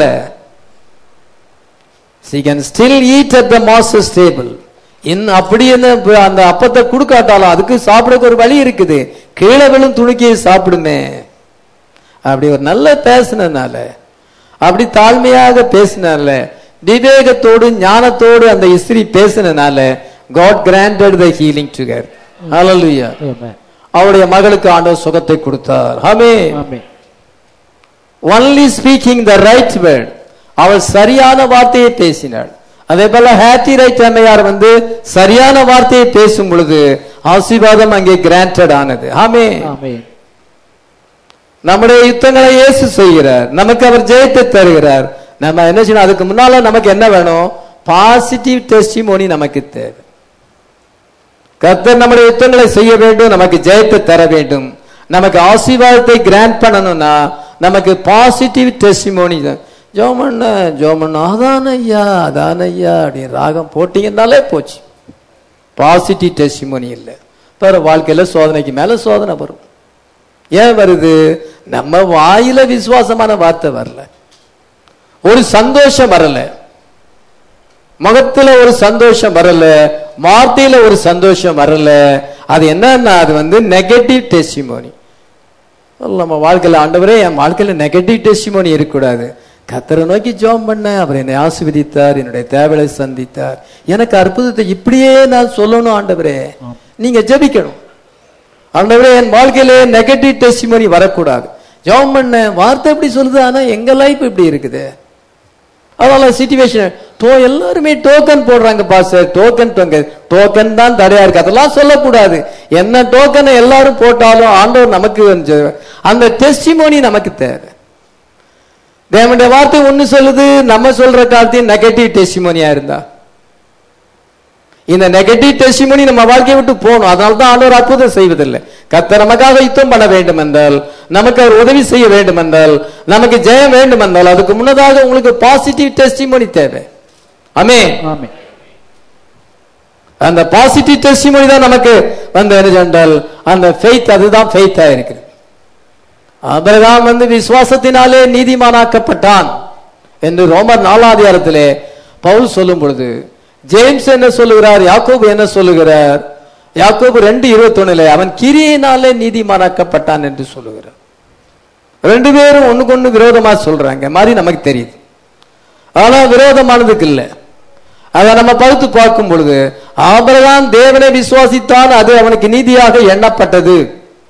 she can still eat at the master's table இன் அப்படி என்ன ப- அந்த அப்பத்தை கொடுக்காட்டாலும் அதுக்கு சாப்பிடக்கு ஒரு வழி இருக்குது கீழே விழும் துணிக்கையை சாப்பிடுமே அப்படி ஒரு நல்ல பேசினனால அப்படி தாழ்மையாக பேசினால விவேகத்தோடு ஞானத்தோடு அந்த இஸ்திரி பேசினனால God granted the healing to her ஹalleluya ஆமென் அவருடைய மகளுக்கு ஆண்டவர் சுகத்தை கொடுத்தார் ஆமே ஆமென் only speaking the right word அவள் சரியான வார்த்தையை பேசினாள் அதே போல ஹேத்தி ரைட் அம்மையார் வந்து சரியான வார்த்தையை பேசும் பொழுது ஆசீர்வாதம் அங்கே கிராண்டட் ஆனது ஆமே ஆமென் நம்முடைய யுத்தங்களை இயேசு செய்கிறார் நமக்கு அவர் ஜெயத்தை தருகிறார் நம்ம என்ன செய்யணும் அதுக்கு முன்னால நமக்கு என்ன வேணும் பாசிட்டிவ் டெஸ்டிமோனி நமக்கு தேவை கர்த்தர் நம்முடைய யுத்தங்களை செய்ய வேண்டும் நமக்கு ஜெயத்தை தர வேண்டும் நமக்கு ஆசீர்வாதத்தை கிராண்ட் பண்ணணும்னா நமக்கு பாசிட்டிவ் டெஸ்டிமோனி ஜோமண்ண ஜோமண்ண அதான ஐயா அதான ஐயா அப்படின்னு ராகம் போட்டீங்கன்னாலே போச்சு பாசிட்டிவ் டெஸ்டிமோனி இல்லை பிற வாழ்க்கையில சோதனைக்கு மேல சோதனை வரும் ஏன் வருது நம்ம வாயில விசுவாசமான வார்த்தை வரல ஒரு சந்தோஷம் வரல முகத்துல ஒரு சந்தோஷம் வரல வார்த்தையில ஒரு சந்தோஷம் வரல அது என்னன்னா அது வந்து நெகட்டிவ் டெஸ்டிமோனி நம்ம வாழ்க்கையில ஆண்டவரே என் வாழ்க்கையில நெகட்டிவ் டெஸ்டிமோனி இருக்கக்கூடாது கத்தரை நோக்கி ஜெபம் பண்ண அவர் என்னை ஆசீர்வதித்தார் என்னுடைய தேவையை சந்தித்தார் எனக்கு அற்புதத்தை இப்படியே நான் சொல்லணும் ஆண்டவரே நீங்க ஜெபிக்கணும் ஆண்டவரே என் வாழ்க்கையிலே நெகட்டிவ் டெஸ்டிமோனி வரக்கூடாது ஜெபம் பண்ண வார்த்தை எப்படி சொல்லுது ஆனா எங்க லைஃப் இப்படி இருக்குது அதனால சிச்சுவேஷன் டோ எல்லாருமே டோக்கன் போடுறாங்க பாஸ்டர் டோக்கன் டோக்கன் தான் தடையா இருக்கு அதெல்லாம் சொல்லக்கூடாது என்ன டோக்கனை எல்லாரும் போட்டாலும் ஆண்டவர் நமக்கு வந்து அந்த டெஸ்டிமோனி நமக்கு தேவை தேவனுடைய வார்த்தை ஒண்ணு சொல்லுது நம்ம சொல்ற காலத்தையும் நெகட்டிவ் டெஸ்டிமோனியா இருந்தா இந்த நெகட்டிவ் டெஸ்டிமோனி நம்ம வாழ்க்கையை விட்டு போகணும் அதனால தான் ஆண்டவர் அற்புதம் செய்வதில்லை கர்த்தர் நமக்காக யுத்தம் பண்ண வேண்டும் என்றால் நமக்கு அவர் உதவி செய்ய வேண்டும் என்றால் நமக்கு ஜெயம் வேண்டும் என்றால் அதுக்கு முன்னதாக உங்களுக்கு பாசிட்டிவ் டெஸ்டிமோனி தேவை அமே ஆமென் அந்த பாசிட்டிவ் டெஸ்டிமோனி தான் நமக்கு வந்து என்ன சொன்னால் அந்த ஃபெய்த் அதுதான் ஃபெய்த்தா இருக்குது ஆபிரகாம் வந்து விசுவாசத்தினாலே நீதிமானாக்கப்பட்டான் என்று ரோமர் நாலாதிகாரத்திலே பவுல் சொல்லும் பொழுது ஜேம்ஸ் என்ன சொல்லுகிறார் யாக்கோபு என்ன சொல்லுகிறார் யாக்கோபு ரெண்டு இருபத்தொன்னுல அவன் கிரியினாலே நீதிமானாக்கப்பட்டான் என்று சொல்லுகிறார் ரெண்டு பேரும் ஒண்ணுக்கு ஒண்ணு விரோதமா சொல்றாங்க மாதிரி நமக்கு தெரியுது ஆனா விரோதமானதுக்கு இல்ல அதை நம்ம பகுத்து பார்க்கும் பொழுது ஆபிரகாம் தேவனை விசுவாசித்தான் அது அவனுக்கு நீதியாக எண்ணப்பட்டது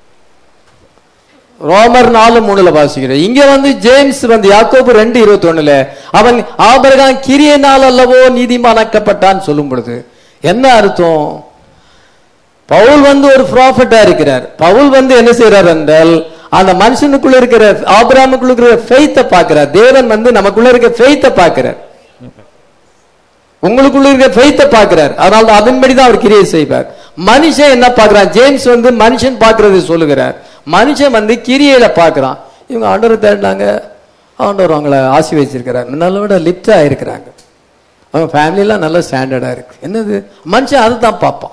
ரோமர் நாலு மூணுல வாசிக்கிறோம் இங்க வந்து ஜேம்ஸ் வந்து யாக்கோபு ரெண்டு இருபத்தி ஒண்ணுல அவன் ஆபரகாம் கிரியையினால் அல்லவோ நீதிமானாக்கப்பட்டான் சொல்லும் பொழுது என்ன அர்த்தம் பவுல் வந்து ஒரு ப்ராஃபட்டா இருக்கிறார் பவுல் வந்து என்ன செய்யறார் என்றால் அந்த மனுஷனுக்குள்ள இருக்கிற ஆபிரகாமுக்குள்ள இருக்கிற ஃபெய்த்தை பார்க்கிறார் தேவன் வந்து நமக்குள்ள இருக்கிற ஃபெய்த்தை பார்க்கிறார் உங்களுக்குள்ள இருக்கிற ஃபெய்த்தை பார்க்கிறார் அதனால தான் அதன்படி தான் அவர் கிரியை செய்வார் மனுஷன் என்ன பார்க்கறான் ஜேம்ஸ் வந்து மனுஷன் பார்க்கிறது சொல்லுகிறார் மனுஷன் வந்து கிரியையில பார்க்கறான் இவங்க ஆண்டவர் தேடினாங்க ஆண்டவர் அவங்கள ஆசி வச்சிருக்கிறார் நல்லவிட லிப்டா இருக்கிறாங்க அவங்க ஃபேமிலிலாம் நல்ல ஸ்டாண்டர்டா இருக்கு என்னது மனுஷன் அதை தான் பார்ப்பான்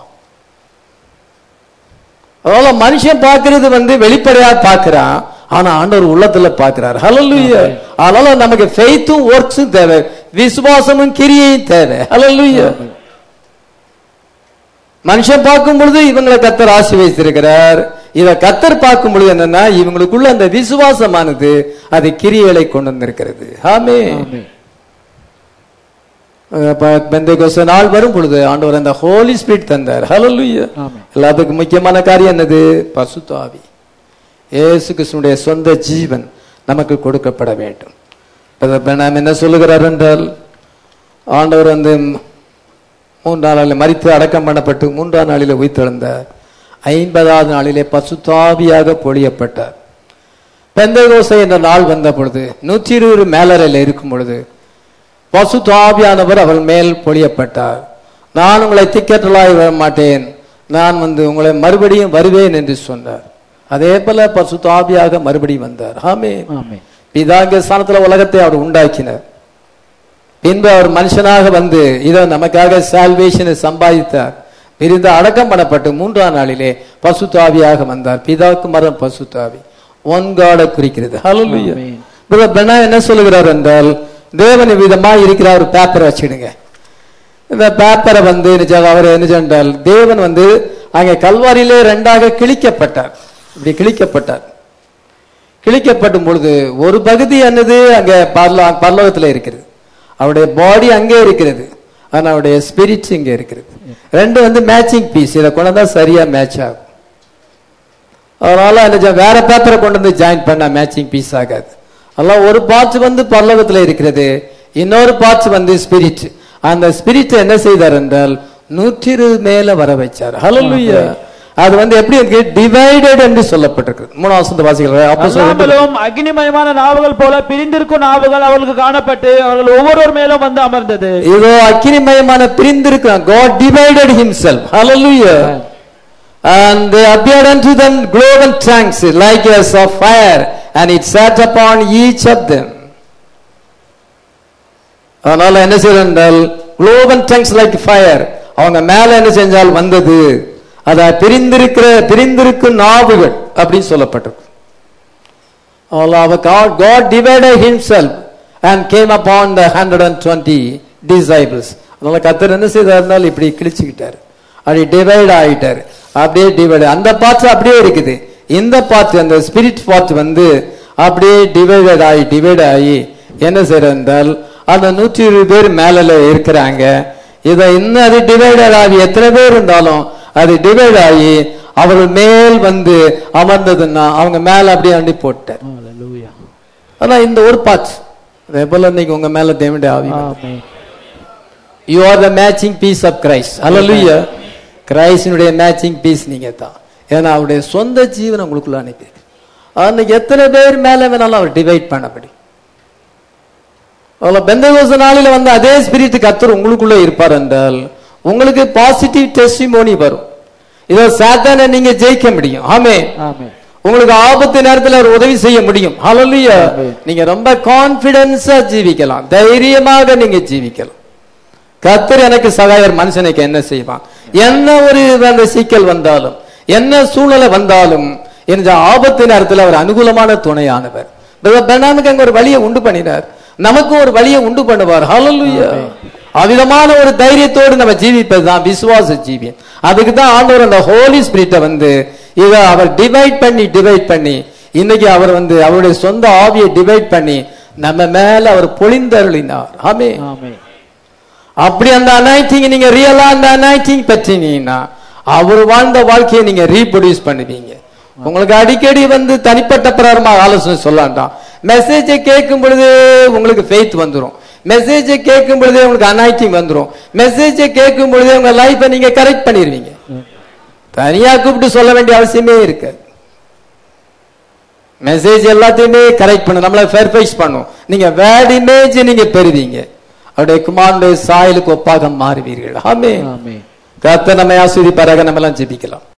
அதனால மனுஷன் பார்க்கிறது வந்து வெளிப்படையா பார்க்கிறான் ஆனா ஆண்டவர் உள்ளத்துல பார்க்கிறார் ஹalleluya அதனால நமக்கு ஃபெய்த்தும் ஒர்க்ஸும் தேவை விசுவாசமும் கிரியையும் தேவை ஹalleluya மனுஷன் பார்க்கும் பொழுது இவங்களை கத்தர் ஆசி வைத்திருக்கிறார் இத கத்தர் பார்க்கும் பொழுது என்னன்னா இவங்களுக்குள்ள அந்த விசுவாசமானது அது கிரியைகளை கொண்டு வந்திருக்கிறது ஆமே ஆமென் பெந்தகோஸ்த நாள் வரும் பொழுது ஆண்டவர் அந்த ஹோலி ஸ்பிரிட் தந்தார் ஹalleluya ஆமென் எல்லாத்துக்கும் முக்கியமான காரியம் என்னது பசுத்த ஆவி இயேசு கிறிஸ்துனுடைய சொந்த ஜீவன் நமக்கு கொடுக்கப்பட வேண்டும் இப்ப நாம் என்ன சொல்லுகிறார் என்றால் ஆண்டவர் வந்து மூன்றாம் நாளில் மரித்து அடக்கம் பண்ணப்பட்டு மூன்றாம் நாளிலே உயிர்த்தெழுந்தார் ஐம்பதாவது நாளிலே பசுத்தாவியாக பொழியப்பட்டார் பெந்தகோசை என்ற நாள் வந்த பொழுது நூற்றி இருபது மேலறையில் இருக்கும் பொழுது பசுத்தாவியானவர் அவள் மேல் பொழியப்பட்டார் நான் உங்களை திக்கற்றலாய் வர மாட்டேன் நான் வந்து உங்களை மறுபடியும் வருவேன் என்று சொன்னார் அதே போல பசுத்தாவியாக மறுபடியும் வந்தார் ஆமே ஆமென் பிதாங்க ஸ்தானத்துல உலகத்தை அவர் உண்டாக்கினார் பின்பு அவர் மனுஷனாக வந்து இதோ நமக்காக சால்வேஷனை சம்பாதித்தார் பிரிந்து அடக்கம் பண்ணப்பட்டு மூன்றாம் நாளிலே பசுத்தாவியாக வந்தார் பிதாவுக்கு மரம் பசுத்தாவி ஒன் காட குறிக்கிறது ஹalleluya ஆமென். பிரதர் பெனா என்ன சொல்லுகிறார் என்றால் தேவன் விதமா இருக்கிற ஒரு பேப்பரை வச்சிடுங்க இந்த பேப்பரை வந்து நிஜம் அவர் என்ன சொன்னால் தேவன் வந்து அங்கே கல்வாரியிலே ரெண்டாக கிழிக்கப்பட்டார் இப்படி கிழிக்கப்பட்டார் கிழிக்கப்படும் பொழுது ஒரு பகுதி என்னது அங்க பரல பரலோகத்தில் இருக்கிறது அவருடைய பாடி அங்கே இருக்கிறது ஆனா அவருடைய ஸ்பிரிட் இங்கே இருக்கிறது ரெண்டு வந்து மேட்சிங் பீஸ் இதை கொண்டு வந்தா சரியா மேட்ச் ஆகும் அதனால என்ன செய்ய- வேற பேப்பரை கொண்டு வந்து ஜாயின் பண்ணா மேட்சிங் பீஸ் ஆகாது அதெல்லாம் ஒரு பார்ட்ஸ் வந்து பரலோகத்தில் இருக்கிறது இன்னொரு பார்ட்ஸ் வந்து ஸ்பிரிட் அந்த ஸ்பிரிட் என்ன செய்தார் என்றால் நூற்றி இருபது மேல வர வச்சார் ஹalleluya அது வந்து எப்படி இருக்கு டிவைடட் என்று சொல்லப்பட்டிருக்கு மூணாவது வசந்த வாசிகள் அப்போ அல்லாமலும் அக்னிமயமான நாவுகள் போல பிரிந்திருக்கும் நாவுகள் அவர்களுக்கு காணப்பட்டு அவர்கள் ஒவ்வொருவர் மேலும் வந்து அமர்ந்தது இதோ அக்கினிமயமான பிரிந்திருக்கிறான் God divided himself hallelujah and they appeared unto them glowing tongues like as of fire and it sat upon each of them அதனால என்ன செய்யறது என்றால் glowing tongues like fire அவங்க மேல என்ன செஞ்சால் வந்தது அத பிரிந்திருக்கிற பிரிந்திருக்கும் நாவுகள் அப்படின்னு சொல்லப்பட்டிருக்கு Allah, our God, God divided himself and came upon the 120 disciples. அதனால கத்தர் என்ன செய்தாருனால் இப்படி கிழிச்சுக்கிட்டாரு அப்படி டிவைட் ஆகிட்டாரு அப்படியே டிவைட் அந்த பார்ட்ஸ் அப்படியே இருக்குது இந்த பார்ட் அந்த ஸ்பிரிட் பார்ட் வந்து அப்படியே டிவைடட் ஆகி டிவைட் ஆகி என்ன செய்யறால் அந்த நூற்றி இருபது பேர் மேல இருக்கிறாங்க இதை இன்னும் அது டிவைடட் ஆகி எத்தனை பேர் இருந்தாலும் அது டிவைட் ஆகி அவர்கள் மேல் வந்து அமர்ந்ததுன்னா அவங்க மேல அப்படியே அண்டி போட்டார் Hallelujah. ஆனா இந்த ஒரு பார்ட்ஸ் அதே போல இன்னைக்கு உங்க மேல தேவனுடைய ஆவி Amen. You are the matching piece of Christ hallelujah கிரைஸ்டினுடைய மேட்சிங் பீஸ் நீங்க தான் ஏன்னா அவருடைய சொந்த ஜீவனை உங்களுக்குள்ள அனுப்பி அன்னைக்கு எத்தனை பேர் மேல வேணாலும் அவர் டிவைட் பண்ணபடி அவ்வளவு பெந்தகோச நாளில வந்து அதே ஸ்பிரிட் கத்தர் உங்களுக்குள்ள இருப்பார் என்றால் உங்களுக்கு பாசிட்டிவ் டெஸ்டிமோனி வரும் இதோ சாத்தானை நீங்க ஜெயிக்க முடியும் ஆமே Amen. உங்களுக்கு ஆபத்து நேரத்தில் அவர் உதவி செய்ய முடியும் ஹalleluya நீங்க ரொம்ப கான்பிடன்ஸா ஜீவிக்கலாம் தைரியமாக நீங்க ஜீவிக்கலாம் கர்த்தர் எனக்கு சகாயர் மனுஷனுக்கு என்ன செய்வான் என்ன ஒரு அந்த சிக்கல் வந்தாலும் என்ன சூழ்நிலை வந்தாலும் என்ற ஆபத்து நேரத்தில் அவர் அனுகூலமான துணையானவர் பிரதர் பெர்னானுக்கு அங்க ஒரு வழியை உண்டு பண்ணினார் நமக்கும் ஒரு வழியை உண்டு பண்ணுவார் ஹalleluya அவிதமான ஒரு தைரியத்தோடு நம்ம ஜீவிப்பது தான் விசுவாச ஜீவியம் அதுக்கு தான் ஆண்டவர் அந்த ஹோலி ஸ்பிரிட்டை வந்து இதை அவர் டிவைட் பண்ணி டிவைட் பண்ணி இன்னைக்கு அவர் வந்து அவருடைய சொந்த ஆவியை டிவைட் பண்ணி நம்ம மேல அவர் பொழிந்தருளினார் ஆமே Amen. அப்படி அந்த அனாய்டிங் நீங்க ரியலா அந்த அனாய்டிங் பெற்றீங்கன்னா அவர் வாழ்ந்த வாழ்க்கையை நீங்க ரீப்ரொடியூஸ் பண்ணுவீங்க உங்களுக்கு அடிக்கடி வந்து தனிப்பட்ட பிரகாரமா ஆலோசனை சொல்லலாம்டா மெசேஜை கேட்கும் பொழுது உங்களுக்கு ஃபெய்த் வந்துரும் மெசேஜை கேட்கும் பொழுதே உங்களுக்கு அனாய்டிங் வந்துரும் மெசேஜை கேட்கும் பொழுதே உங்க லைஃபை நீங்க கரெக்ட் பண்ணிடுவீங்க தனியா கூப்பிட்டு சொல்ல வேண்டிய அவசியமே இருக்கு மெசேஜ் எல்லாத்தையுமே கரெக்ட் பண்ணும் நம்மளை பெர்ஃபெக்ட் பண்ணும் நீங்க வேர்ட் இமேஜ் நீங்க பெறுவீங்க அவருடைய குமாரனுடைய சாயலுக்கு ஒப்பாக மாறுவீர்கள் ஆமே Amen. கர்த்தர் நம்மை ஆஸ்வதிப்பாராக நம்ம எல்லாம் ஜெபிக்கலாம்